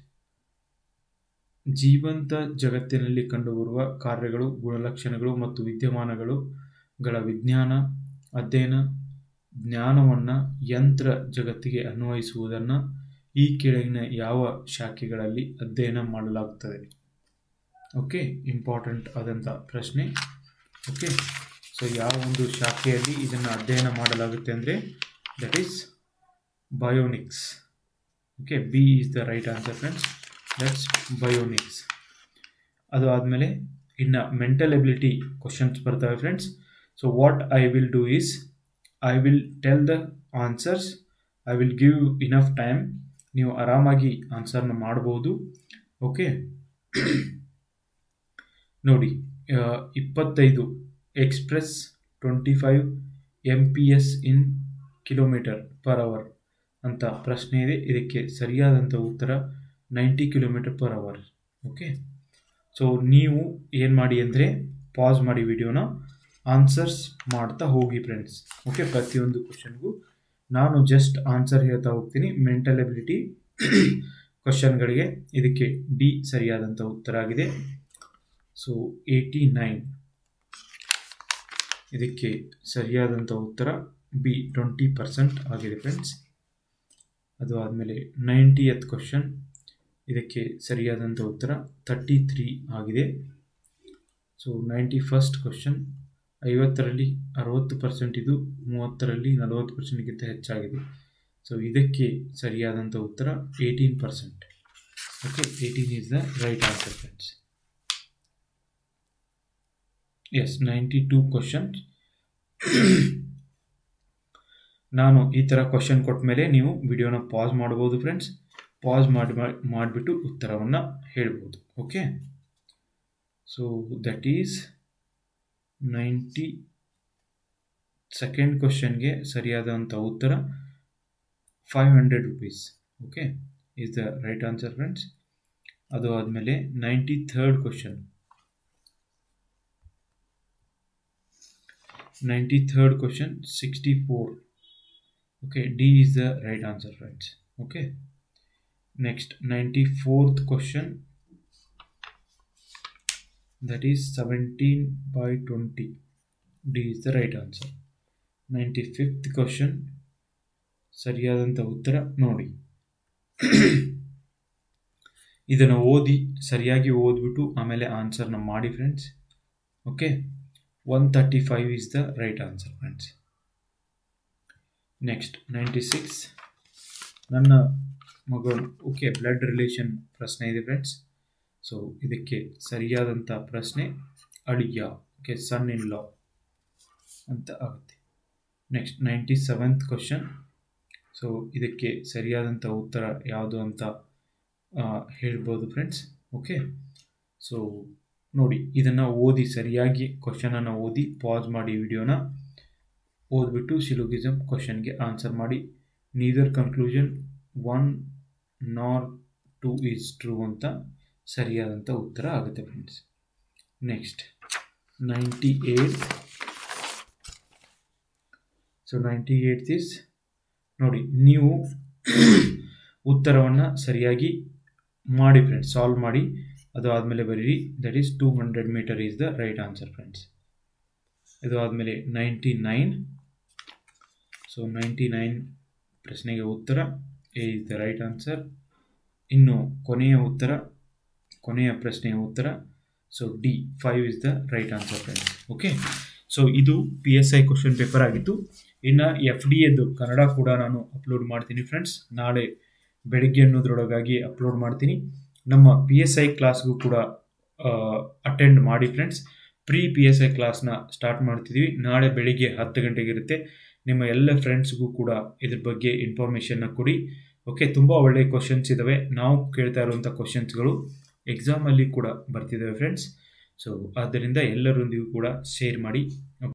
ಜೀವಂತ ಜಗತ್ತಿನಲ್ಲಿ ಕಂಡುಬರುವ ಕಾರ್ಯಗಳು ಗುಣಲಕ್ಷಣಗಳು ಮತ್ತು ವಿದ್ಯಮಾನಗಳುಗಳ ವಿಜ್ಞಾನ ಅಧ್ಯಯನ ಜ್ಞಾನವನ್ನು ಯಂತ್ರ ಜಗತ್ತಿಗೆ ಅನ್ವಯಿಸುವುದನ್ನು ಈ ಕೆಳಗಿನ ಯಾವ ಶಾಖೆಗಳಲ್ಲಿ ಅಧ್ಯಯನ ಮಾಡಲಾಗುತ್ತದೆ ಓಕೆ ಇಂಪಾರ್ಟೆಂಟ್ ಆದಂಥ ಪ್ರಶ್ನೆ ಓಕೆ ಸೊ ಯಾವ ಒಂದು ಶಾಖೆಯಲ್ಲಿ ಇದನ್ನು ಅಧ್ಯಯನ ಮಾಡಲಾಗುತ್ತೆ ಅಂದರೆ that is bionics okay B is the right answer friends that's bionics ಅದು ಆದಮೇಲೆ ಇನ್ನು ಮೆಂಟಲ್ ಎಬಿಲಿಟಿ ಕ್ವಶನ್ಸ್ ಬರ್ತವೆ friends so what I will do is I will tell the answers I will give enough time ನೀವು ಆರಾಮಾಗಿ ಆನ್ಸರ್ನ ಮಾಡ್ಬೋದು ಓಕೆ ನೋಡಿ ಇಪ್ಪತ್ತೈದು express twenty five M P S in kilometer per hour ಅಂತ ಪ್ರಶ್ನೆ ಇದೆ ಇದಕ್ಕೆ ಸರಿಯಾದಂಥ ಉತ್ತರ ninety kilometer per hour okay so ನೀವು ಏನು ಮಾಡಿ ಅಂದರೆ ಪಾಸ್ ಮಾಡಿ ವಿಡಿಯೋನ ಆನ್ಸರ್ಸ್ ಮಾಡ್ತಾ ಹೋಗಿ ಫ್ರೆಂಡ್ಸ್ ಓಕೆ ಪ್ರತಿಯೊಂದು ಕ್ವಶನ್ಗೂ ನಾನು ಜಸ್ಟ್ ಆನ್ಸರ್ ಹೇಳ್ತಾ ಹೋಗ್ತೀನಿ ಮೆಂಟಲ್ ಎಬಿಲಿಟಿ ಕ್ವಶನ್ಗಳಿಗೆ ಇದಕ್ಕೆ ಡಿ ಸರಿಯಾದಂಥ ಉತ್ತರ ಆಗಿದೆ ಸೊ ಏಯ್ಟಿ ನೈನ್ ಇದಕ್ಕೆ ಸರಿಯಾದಂಥ ಉತ್ತರ ಬಿ ಟ್ವೆಂಟಿ ಪರ್ಸೆಂಟ್ ಆಗಿದೆ ಫ್ರೆಂಡ್ಸ್ ಅದು ಆದಮೇಲೆ ನೈಂಟಿಯತ್ ಕ್ವಶನ್ ಇದಕ್ಕೆ ಸರಿಯಾದಂಥ ಉತ್ತರ ತರ್ಟಿ ತ್ರೀ ಆಗಿದೆ ಸೊ ನೈಂಟಿ ಫಸ್ಟ್ ಕ್ವಶನ್ ಐವತ್ತರಲ್ಲಿ ಅರವತ್ತು ಪರ್ಸೆಂಟ್ ಇದು ಮೂವತ್ತರಲ್ಲಿ ನಲವತ್ತು ಪರ್ಸೆಂಟ್ಗಿಂತ ಹೆಚ್ಚಾಗಿದೆ ಸೊ ಇದಕ್ಕೆ ಸರಿಯಾದಂಥ ಉತ್ತರ eighteen percent okay eighteen is the right answer friends yes ninety two questions ನಾನು ಈ ಥರ ಕ್ವಶನ್ ಕೊಟ್ಟ ಮೇಲೆ ನೀವು ವಿಡಿಯೋನ ಪಾಸ್ ಮಾಡ್ಬೋದು ಫ್ರೆಂಡ್ಸ್ ಪಾಸ್ ಮಾಡಿ ಮಾಡಿಬಿಟ್ಟು ಉತ್ತರವನ್ನು ಹೇಳ್ಬೋದು okay so that is ninety second ಕ್ವಶನ್ಗೆ ಸರಿಯಾದಂಥ ಉತ್ತರ five hundred rupees okay is the right answer friends ಅದು ಆದಮೇಲೆ ninety third question ninety third question sixty four okay d is the right answer friends okay next 94th question that is 17 by 20 d is the right answer 95th question ಸರಿಯಾದಂಥ ಉತ್ತರ ನೋಡಿ ಇದನ್ನು ಓದಿ ಸರಿಯಾಗಿ ಓದ್ಬಿಟ್ಟು ಆಮೇಲೆ ಆನ್ಸರ್ನ ಮಾಡಿ friends okay one thirty five is the right answer friends next ninety six ನನ್ನ ಮಗಳು ಓಕೆ ಬ್ಲಡ್ ರಿಲೇಷನ್ ಪ್ರಶ್ನೆ ಇದೆ ಫ್ರೆಂಡ್ಸ್ ಸೊ ಇದಕ್ಕೆ ಸರಿಯಾದಂಥ ಪ್ರಶ್ನೆ ಅಳಿಯ ಓಕೆ ಸನ್ ಇನ್ ಲಾ ಅಂತ ಆಗುತ್ತೆ next ninety seventh question so ಇದಕ್ಕೆ ಸರಿಯಾದಂಥ ಉತ್ತರ ಯಾವುದು ಅಂತ ಹೇಳ್ಬೋದು ಫ್ರೆಂಡ್ಸ್ ಓಕೆ ಸೊ ನೋಡಿ ಇದನ್ನು ಓದಿ ಸರಿಯಾಗಿ ಕ್ವಶನನ್ನು ಓದಿ ಪಾಸ್ ಮಾಡಿ ವಿಡಿಯೋನ ಓದ್ಬಿಟ್ಟು ಸಿಲೋಗಿಸಮ್ ಕ್ವಶನ್ಗೆ ಆನ್ಸರ್ ಮಾಡಿ neither conclusion one nor two is true ಅಂತ ಸರಿಯಾದಂಥ ಉತ್ತರ ಆಗುತ್ತೆ friends next ninety eight so ninety eight is ನೋಡಿ ನೀವು ಉತ್ತರವನ್ನು ಸರಿಯಾಗಿ ಮಾಡಿ ಫ್ರೆಂಡ್ಸ್ ಸಾಲ್ವ್ ಮಾಡಿ ಅದು ಆದಮೇಲೆ ಬರೀರಿ that is two hundred meter is the right answer friends ಇದು ಆದಮೇಲೆ ninety nine so ninety nine ಪ್ರಶ್ನೆಗೆ ಉತ್ತರ A is the right answer ಇನ್ನು ಕೊನೆಯ ಉತ್ತರ ಕೊನೆಯ ಪ್ರಶ್ನೆಯ ಉತ್ತರ so D five is the right answer friends okay so ಇದು P S I question paper ಆಗಿತ್ತು ಇನ್ನು ಎಫ್ ಡಿ ಎದ್ದು ಕನ್ನಡ ಕೂಡ ನಾನು ಅಪ್ಲೋಡ್ ಮಾಡ್ತೀನಿ ಫ್ರೆಂಡ್ಸ್ ನಾಳೆ ಬೆಳಗ್ಗೆ ಅನ್ನೋದ್ರೊಳಗಾಗಿ ಅಪ್ಲೋಡ್ ಮಾಡ್ತೀನಿ ನಮ್ಮ ಪಿ ಎಸ್ ಐ ಕ್ಲಾಸ್ಗೂ ಕೂಡ ಅಟೆಂಡ್ ಮಾಡಿ friends pre P S I ಕ್ಲಾಸ್ನ ಸ್ಟಾರ್ಟ್ ಮಾಡ್ತಿದ್ದೀವಿ ನಾಳೆ ಬೆಳಿಗ್ಗೆ ಹತ್ತು ಗಂಟೆಗೆ ಇರುತ್ತೆ ನಿಮ್ಮ ಎಲ್ಲ ಫ್ರೆಂಡ್ಸ್ಗೂ ಕೂಡ ಇದ್ರ ಬಗ್ಗೆ ಇನ್ಫಾರ್ಮೇಷನ್ನ ಕೊಡಿ ಓಕೆ ತುಂಬ ಒಳ್ಳೆಯ ಕ್ವಶನ್ಸ್ ಇದ್ದಾವೆ ನಾವು ಕೇಳ್ತಾ ಇರುವಂಥ ಕ್ವಶನ್ಸ್ಗಳು ಎಕ್ಸಾಮಲ್ಲಿ ಕೂಡ ಬರ್ತಿದ್ದಾವೆ ಫ್ರೆಂಡ್ಸ್ ಸೊ ಆದ್ದರಿಂದ ಎಲ್ಲರೊಂದಿಗೂ ಕೂಡ ಶೇರ್ ಮಾಡಿ